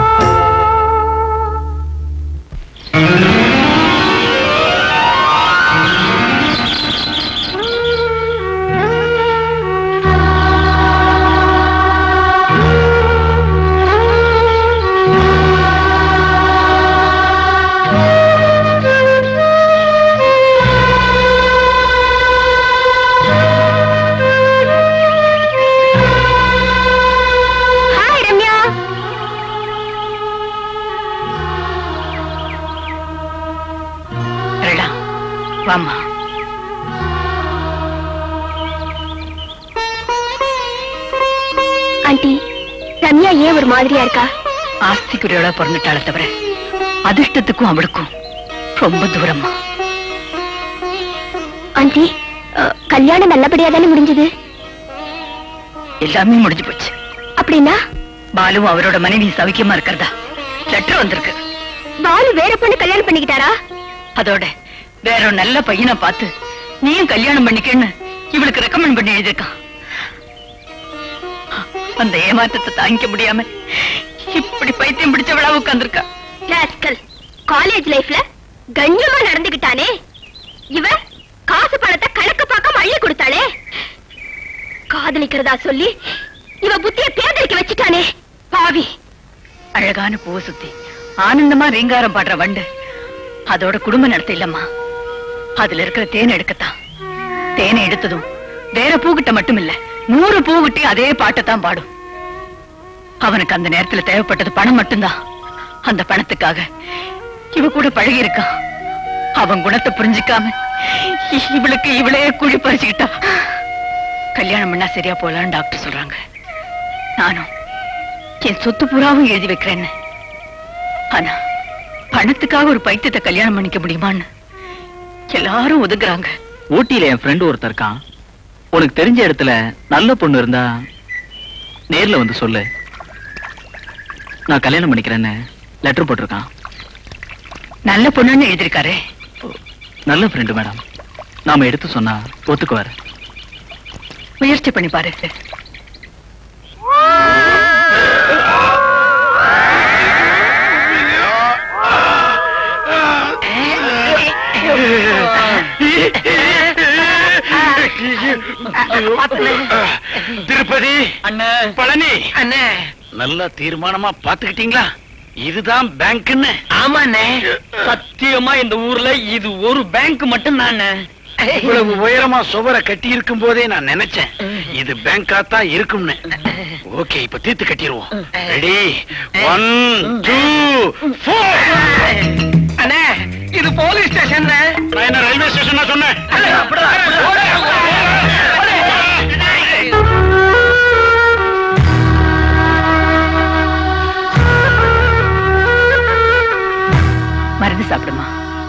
ஹாய் ரம்யா அடடா வாம்மா ஆண்டி ரம்யா ஏன் ஒரு மாதிரியா இருக்கா ஆஸ்திக்குரியவளா பிறந்துட்டாள தவிர அதிர்ஷ்டத்துக்கும் அவளுக்கும் ரொம்ப தூரமா ஆண்டி அஹ், கல்யாணம் நல்லபடியா தானே முடிஞ்சது எல்லாமே முடிஞ்சு போச்சு அப்படின்னா பாலுவும் அவரோட மனைவி சௌக்கியமா இருக்கிறதா லெட்டர் வந்திருக்கு பாலு வேற பொண்ணு கல்யாணம் பண்ணிக்கிட்டாரா அதோட வேற ஒரு நல்ல பையனை பார்த்து நீயும் கல்யாணம் பண்ணிக்கன்னு இவளுக்கு ரெக்கமெண்ட் பண்ணி எழுதியிருக்கான் அந்த ஏமாற்றத்தை தாங்கிக்க முடியாம இப்படி பைத்தியம் பிடிச்சவளா உட்கார்ந்திருக்கா ராஸ்கல் காலேஜ் லைஃப்ல கண்ணியமா நடந்துகிட்டானே இவ காசு பணத்தை கணக்கு பார்க்காம அள்ளி கொடுத்தாளே காதலிக்கிறதா சொல்லி இவ புத்திய பேதலிக்க வச்சுட்டானே பாவி அழகான பூவை சுத்தி ஆனந்தமா ரீங்காரம் பாடுற வண்டு அதோட குடும்ப நடத்த இல்லம்மா அதுல இருக்கிற தேன் எடுக்கத்தான் தேனை எடுத்ததும் வேற பூகிட்ட மட்டும் இல்ல நூறு பூவிட்டி அதே பாட்டைத்தான் பாடும் அவனுக்கு அந்த நேரத்துல தேவைப்பட்டது பணம் மட்டும்தான் அந்த பணத்துக்காக இவ கூட பழகி இருக்கான் அவன் குணத்தை புரிஞ்சுக்காம இ- இவளுக்கு இவளே குழி பறிச்சுக்கிட்டா கல்யாணம் பண்ணா சரியா போலான்னு டாக்டர் சொல்றாங்க நானும் என் சொத்து பூராவும் எழுதி வைக்கிறேன்னு ஆனா பணத்துக்காக ஒரு பைத்தியத்தை கல்யாணம் பண்ணிக்க முடியுமான்னு எல்லாரும் ஒதுக்குறாங்க ஊட்டியில என் ஃப்ரெண்டு ஒருத்தர் இருக்கான் உனக்கு தெரிஞ்ச இடத்துல நல்ல பொண்ணு இருந்தா நேர்ல வந்து சொல்லு நான் கல்யாணம் பண்ணிக்கிறேன்னு லெட்டர் போட்டிருக்கான் நல்ல பொண்ணுன்னு எழுதியிருக்காரு நல்ல ஃப்ரெண்டு மேடம் நாம எடுத்து சொன்னா ஒத்துக்குவாரு முயற்சி பண்ணி பாரு திருப்பதி அண்ணே பழனி அண்ணே நல்ல தீர்மானமா பாத்துக்கிட்டீங்களா இதுதான் பேங்க்னு ஆமாண்ணே சத்தியமா இந்த ஊர்ல இது ஒரு பேங்க் மட்டும் தானே இவ்வளவு உயரமா சுவரை கட்டி இருக்கும் போதே நான் நினைச்சேன் இது பேங்கா தான் இருக்கும்னு ஓகே இப்ப தீர்த்து கட்டிடுவோம் ரெடி ஒன் டூ ஃபோர் அண்ணே இது போலீஸ் ஸ்டேஷன் நான் என்ன ரயில்வே ஸ்டேஷன் சொன்னேன் மருந்து சாப்பிடுமா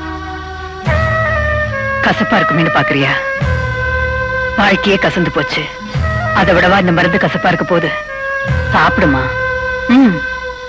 கசப்பா இருக்குமேனு பாக்குறியா வாழ்க்கையே கசந்து போச்சு அதை விடவா இந்த மருந்து கசப்பா இருக்க போகுது சாப்பிடுமா ம்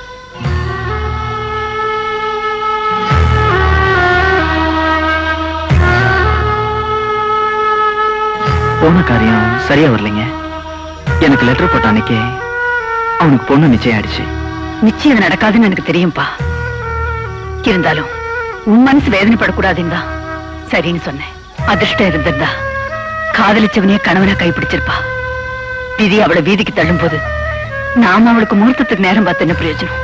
போன காரியம் சரியா வரலைங்க எனக்கு லெட்டர் போட்ட அன்னைக்கே அவனுக்கு பொண்ணு நிச்சயம் ஆயிடுச்சு நிச்சயம் நடக்காதுன்னு எனக்கு தெரியும்பா இருந்தாலும் உன் மனசு வேதனைப்படக்கூடாதுன்னு தான் சரின்னு சொன்னேன் அதிர்ஷ்டம் இருந்திருந்தா காதலிச்சவனையே கணவனா கைப்பிடிச்சிருப்பா விதி அவளை வீதிக்கு தள்ளும்போது நாம அவளுக்கு முகூர்த்தத்துக்கு நேரம் பார்த்து என்ன பிரயோஜனம்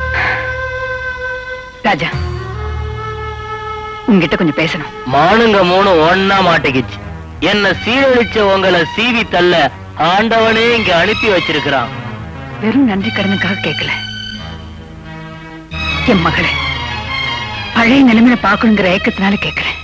ராஜா உங்ககிட்ட கொஞ்சம் பேசணும் மானுங்க மூணு ஒன்னா மாட்டிக்கிச்சு என்ன சீரழிச்ச உங்களை சீவி தள்ள ஆண்டவனே இங்க அனுப்பி வச்சிருக்கிறான் வெறும் நன்றி கடனுக்காக கேட்கல என் மகளை பழைய நிலைமையில பார்க்கணுங்கிற ஏக்கத்தினால கேட்கிறேன்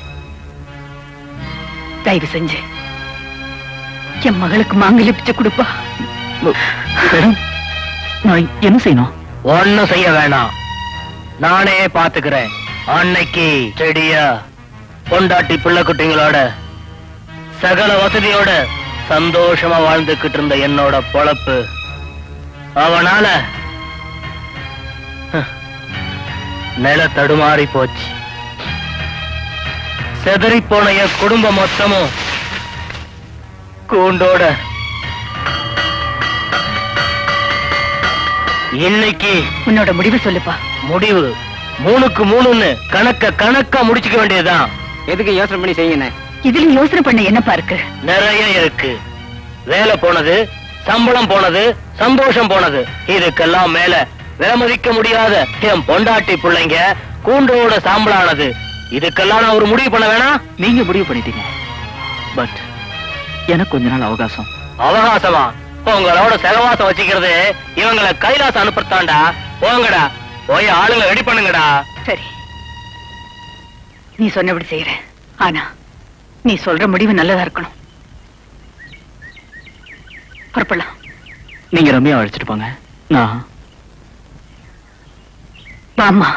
தயவு செஞ்சு என் மகளுக்கு மாங்கல்ய பிச்சை கொடுப்பா மேடம் நான் என்ன செய்யணும் ஒண்ணும் செய்ய வேணாம் நானே பாத்துக்கிறேன் அன்னைக்கு செடியா பொண்டாட்டி பிள்ளை குட்டிங்களோட சகல வசதியோட சந்தோஷமா வாழ்ந்துகிட்டு இருந்த என்னோட பொழப்பு அவனால ஹ், நில தடுமாறி போச்சு செதறி போன என் குடும்பம் மொத்தமும் கூண்டோட இன்னைக்கு உன்னோட முடிவு சொல்லுப்பா முடிவு மூணுக்கு மூணுன்னு கணக்க கணக்கா முடிச்சுக்க வேண்டியதுதான் எதுக்கு யோசனை பண்ணி செய்யுங்க இதுல யோசனை பண்ண என்னப்பா இருக்கு நிறைய இருக்கு வேலை போனது சம்பளம் போனது சந்தோஷம் போனது இதுக்கெல்லாம் மேல விலமதிக்க முடியாத என் பொண்டாட்டி பிள்ளைங்க கூண்டோட சாம்பலானது இதுக்கெல்லாம் நான் ஒரு முடிவு பண்ண வேணாம் நீங்க முடிவு பண்ணிட்டீங்க பட் எனக்கு கொஞ்ச நாள் அவகாசம் அவகாசமா உங்களோட சகவாசம் வச்சுக்கிறது இவங்களை கைலாசம் அனுப்புறதாண்டா போங்கடா போய் ஆளுங்க ரெடி பண்ணுங்கடா சரி நீ சொன்னபடி செய்யற ஆனா நீ சொல்ற முடிவு நல்லதா இருக்கணும் புறப்படலாம் நீங்க ரம்யா அழைச்சிட்டு போங்க நான் வாம்மா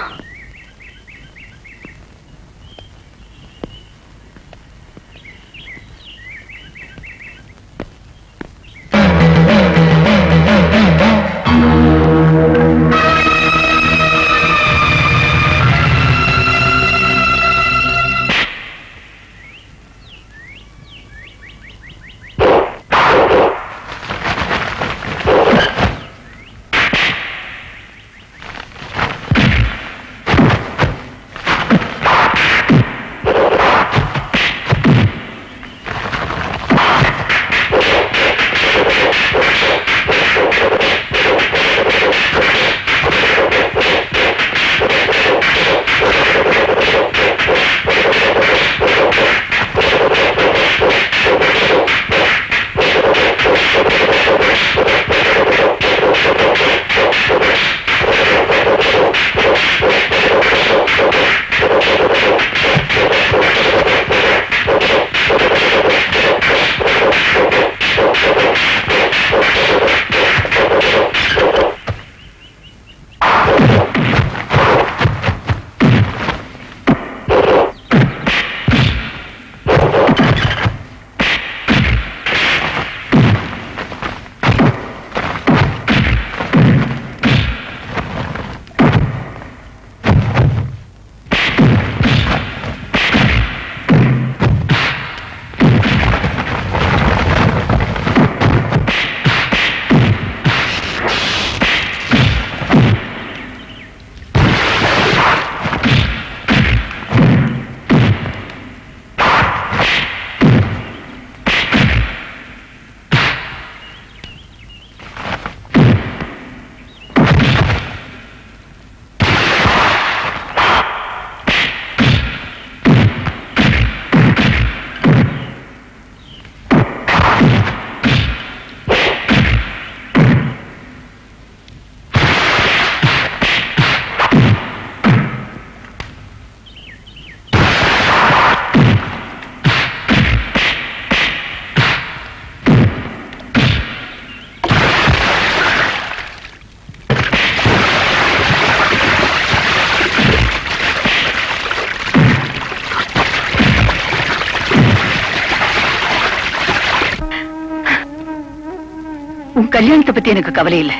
உன் கல்யாணத்தை பத்தி எனக்கு கவலை இல்ல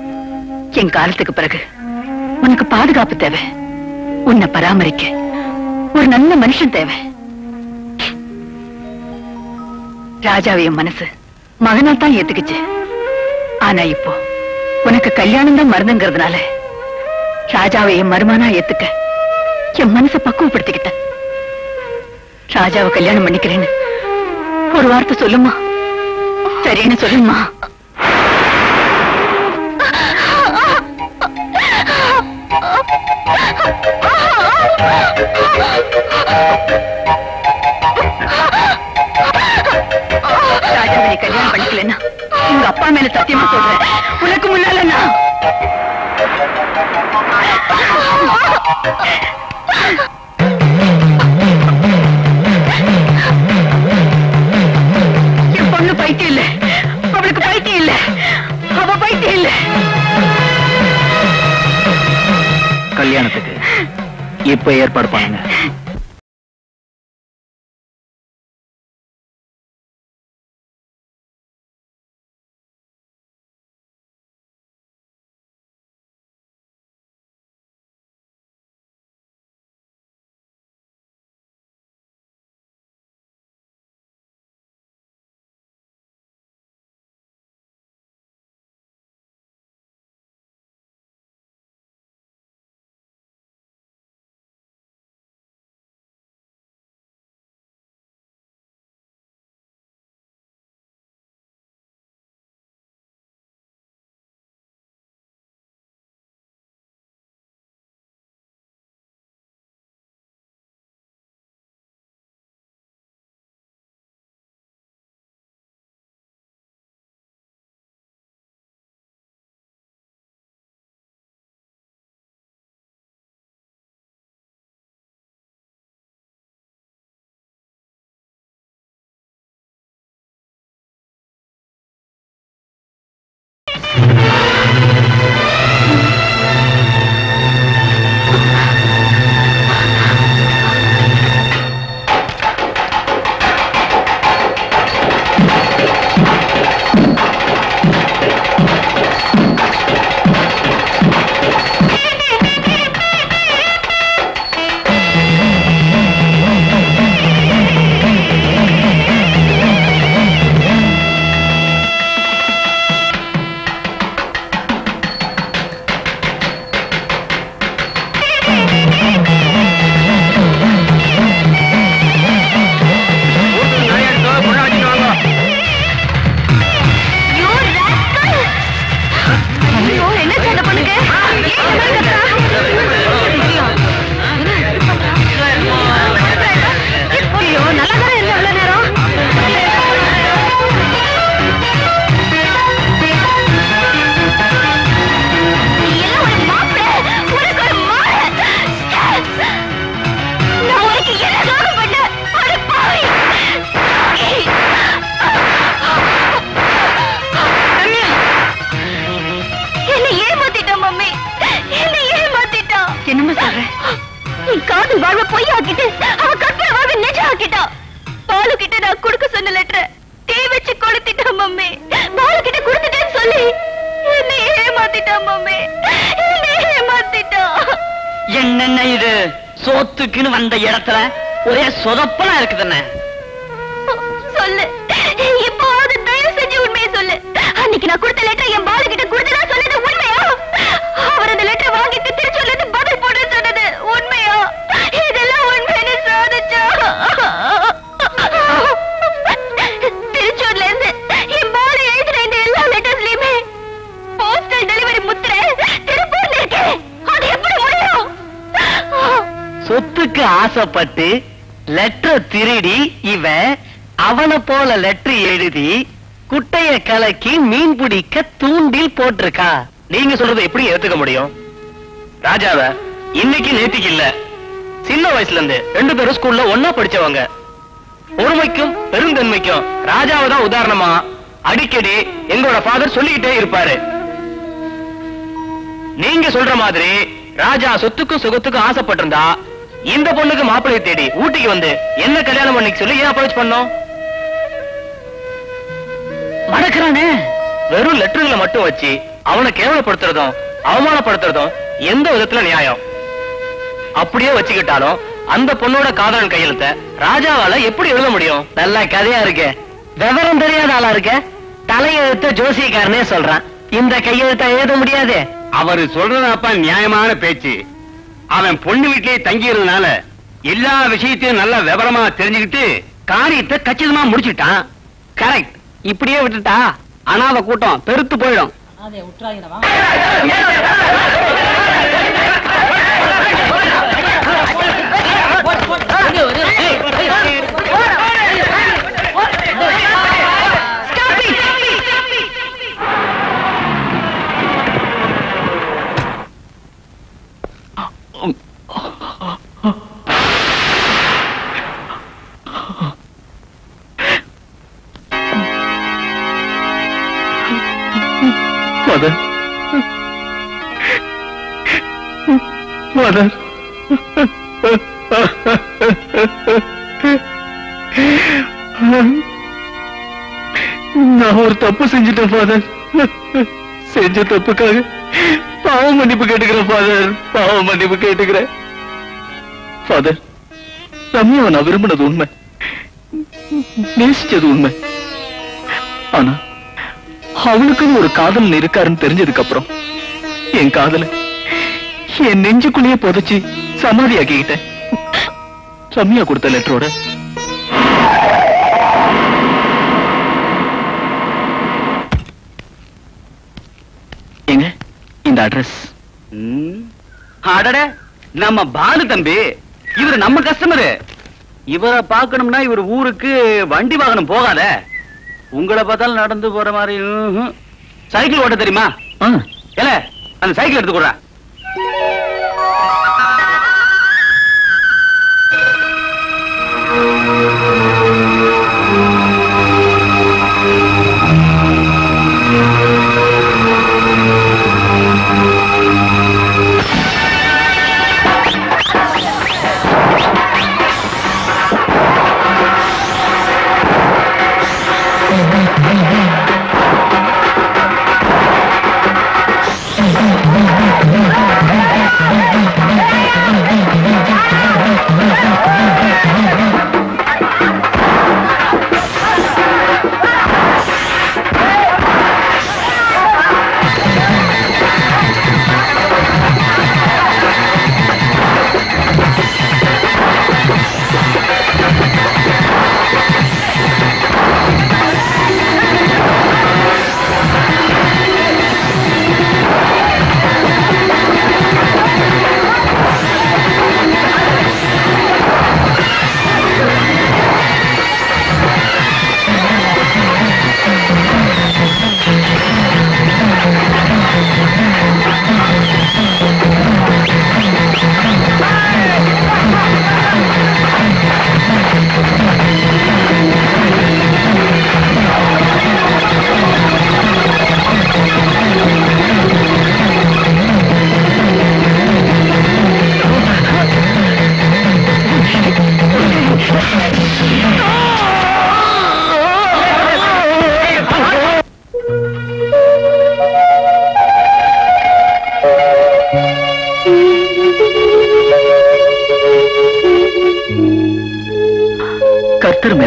என் காலத்துக்கு பிறகு உனக்கு பாதுகாப்பு தேவை உன்னை பராமரிக்க ஒரு நல்ல மனுஷன் தேவை ராஜாவை என் மனசு மகனா தான் ஏத்துக்குச்சு ஆனா இப்போ உனக்கு கல்யாணம் தான் மருந்துங்கிறதுனால ராஜாவை என் மருமானா ஏத்துக்க என் மனசை பக்குவப்படுத்திக்கிட்டேன் ராஜாவை கல்யாணம் பண்ணிக்கிறேன்னு ஒரு வார்த்தை சொல்லுமா சரின்னு சொல்லுமா ராஜாவை நீ கல்யாணம் பண்ணிக்கலன்னா உங்க அப்பா மேல சத்தியமா சொல்றேன் உனக்கு முன்னால நான் என் பொண்ணு பைத்தியம் இல்ல அவளுக்கு பைத்தியம் இல்ல அவ பைத்தியம் இல்ல கல்யாணத்துக்கு இப்ப ஏற்பாடு பண்ணுங்க மம்மி பாலு கிட்ட கொடுத்துட்டேன்னு சொல்லி என்னை ஏமாத்திட்டான் மம்மி என்னை ஏமாத்திட்டான் என்னென்ன இது சோத்துக்குன்னு வந்த இடத்துல ஒரே சொதப்பலா இருக்குதுண்ணே சொல்லு இப்போது தயவு செஞ்சு உண்மையை சொல்லு அன்னைக்கு நான் கொடுத்த லெட்டர் என் பாலு கிட்ட கொடுத்ததா சொன்னது உண்மையா அவர் அந்த லெட்டர் வாங்கிட்டு திருச்சூர்ல இருந்து பதில் போட சொன்னது உண்மையா இதெல்லாம் உண்மைன்னு சாதிச்சா திருச்சூர்ல இருந்து என் பாலு எழுதின இந்த எல்லா லெட்டர்ஸ்லயுமே போஸ்டல் டெலிவரி முத்திரை திருப்பூர்ல இருக்கு அது எப்படி முடியும் சொத்துக்கு ஆசைப்பட்டு லெட்டர் திருடி இவன் அவனை போல லெட்டர் எழுதி குட்டைய கலக்கி மீன் பிடிக்க தூண்டில் போட்டிருக்கா நீங்க சொல்றதை எப்படி ஏத்துக்க முடியும் ராஜாவ இன்னைக்கு நேத்திக்கு இல்ல சின்ன வயசுல இருந்து ரெண்டு பேரும் ஸ்கூல்ல ஒன்னா படிச்சவங்க பொறுமைக்கும் பெருந்தன்மைக்கும் ராஜாவை தான் உதாரணமா அடிக்கடி எங்களோட ஃபாதர் சொல்லிக்கிட்டே இருப்பாரு நீங்க சொல்ற மாதிரி ராஜா சொத்துக்கும் சுகத்துக்கும் ஆசைப்பட்டிருந்தா இந்த பொண்ணுக்கு மாப்பிள்ளை தேடி ஊட்டிக்கு வந்து என்ன கல்யாணம் பண்ணிக்க சொல்லி ஏன் அப்ரோச் பண்ணோம் மடக்கிறானே வெறும் லெட்டர்களை மட்டும் வச்சு அவனை கேவலப்படுத்துறதும் அவமானப்படுத்துறதும் எந்த விதத்துல நியாயம் அப்படியே வச்சுக்கிட்டாலும் அந்த பொண்ணோட காதலன் கையெழுத்த ராஜாவால எப்படி எழுத முடியும் நல்ல கதையா இருக்கு விவரம் தெரியாத ஆளா இருக்க தலையெழுத்த ஜோசியக்காரனே சொல்றான் இந்த கையெழுத்த எழுத முடியாது அவரு சொல்றதப்பா நியாயமான பேச்சு அவன் பொண்ணு வீட்டிலேயே தங்கியிருந்தனால எல்லா விஷயத்தையும் நல்லா விவரமா தெரிஞ்சுக்கிட்டு காரியத்தை கச்சிதமா முடிச்சிட்டான் கரெக்ட் இப்படியே விட்டுட்டா அனாத கூட்டம் பெருத்து போயிடும் மதர் மதர் நான் ஒரு தப்பு செஞ்சுட்டேன் ஃபாதர் செஞ்ச தப்புக்காக பாவ மன்னிப்பு கேட்டுக்கிறேன் ஃபாதர் பாவ மன்னிப்பு கேட்டுக்கிறேன் ஃபாதர் ரம்யாவை நான் விரும்பினது உண்மை நேசிச்சது உண்மை ஆனா அவளுக்குன்னு ஒரு காதலன் இருக்காருன்னு தெரிஞ்சதுக்கு அப்புறம் என் காதல என் நெஞ்சுக்குள்ளேயே புதைச்சு சமாதியாக்கிக்கிட்டேன் ரம்யா கொடுத்த லெட்டரோட ஏங்க இந்த அட்ரஸ் அடட நம்ம பாலு தம்பி இவர் நம்ம கஸ்டமரு இவரை பார்க்கணும்னா இவர் ஊருக்கு வண்டி வாகனம் போகாத உங்களை பார்த்தாலும் நடந்து போற மாதிரி ம்ஹும். சைக்கிள் ஓட்ட தெரியுமா ஆ, ஏல அந்த சைக்கிள் எடுத்து கொடுறா Thank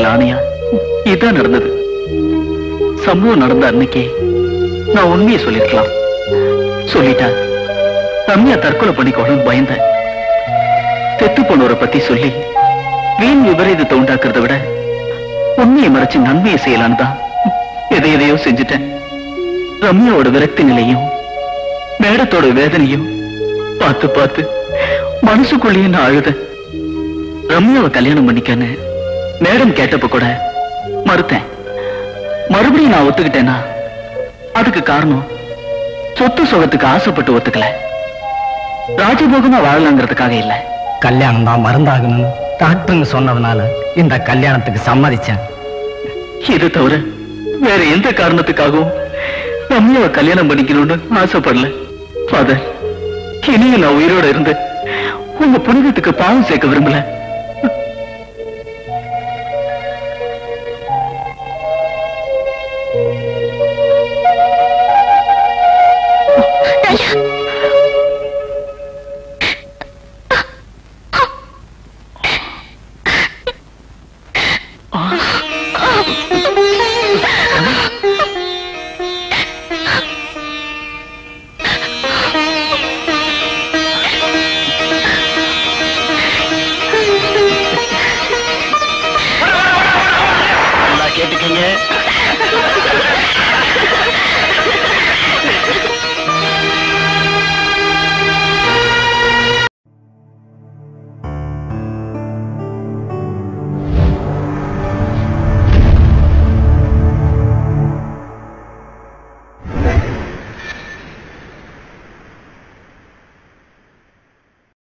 ஆணையா இதான் நடந்தது சம்பவம் நடந்த அன்னைக்கே நான் உண்மையை சொல்லிருக்கலாம் சொல்லிட்டா ரம்யா தற்கொலை பண்ணிக்கோன்னு பயந்தேன் செத்து போனவரை பத்தி சொல்லி வீண் விபரீதத்தை உண்டாக்குறத விட உண்மையை மறைச்சு நன்மையை செய்யலான்னு தான் எதை எதையோ செஞ்சுட்டேன் ரம்யாவோட விரக்தி நிலையும் மேடத்தோட வேதனையும் பார்த்து பார்த்து மனசுக்குள்ளேயே நான் அழுதேன் ரம்யாவை கல்யாணம் பண்ணிக்கன்னு மேடம் கேட்டப்ப கூட மறுத்தேன் மறுபடியும் நான் ஒத்துக்கிட்டேனா அதுக்கு காரணம் சொத்து சுகத்துக்கு ஆசைப்பட்டு ஒத்துக்கல ராஜபோகமா வாழலாங்கிறதுக்காக இல்ல கல்யாணம் தான் மருந்தாகணும்னு டாக்டருங்க சொன்னதுனால இந்த கல்யாணத்துக்கு சம்மதிச்சேன் இது தவிர வேற எந்த காரணத்துக்காகவும் ரம்யாவை கல்யாணம் பண்ணிக்கணும்னு ஆசைப்படல ஃபாதர் இனியும் நான் உயிரோட இருந்து உங்க புனிதத்துக்கு பாவம் சேர்க்க விரும்பல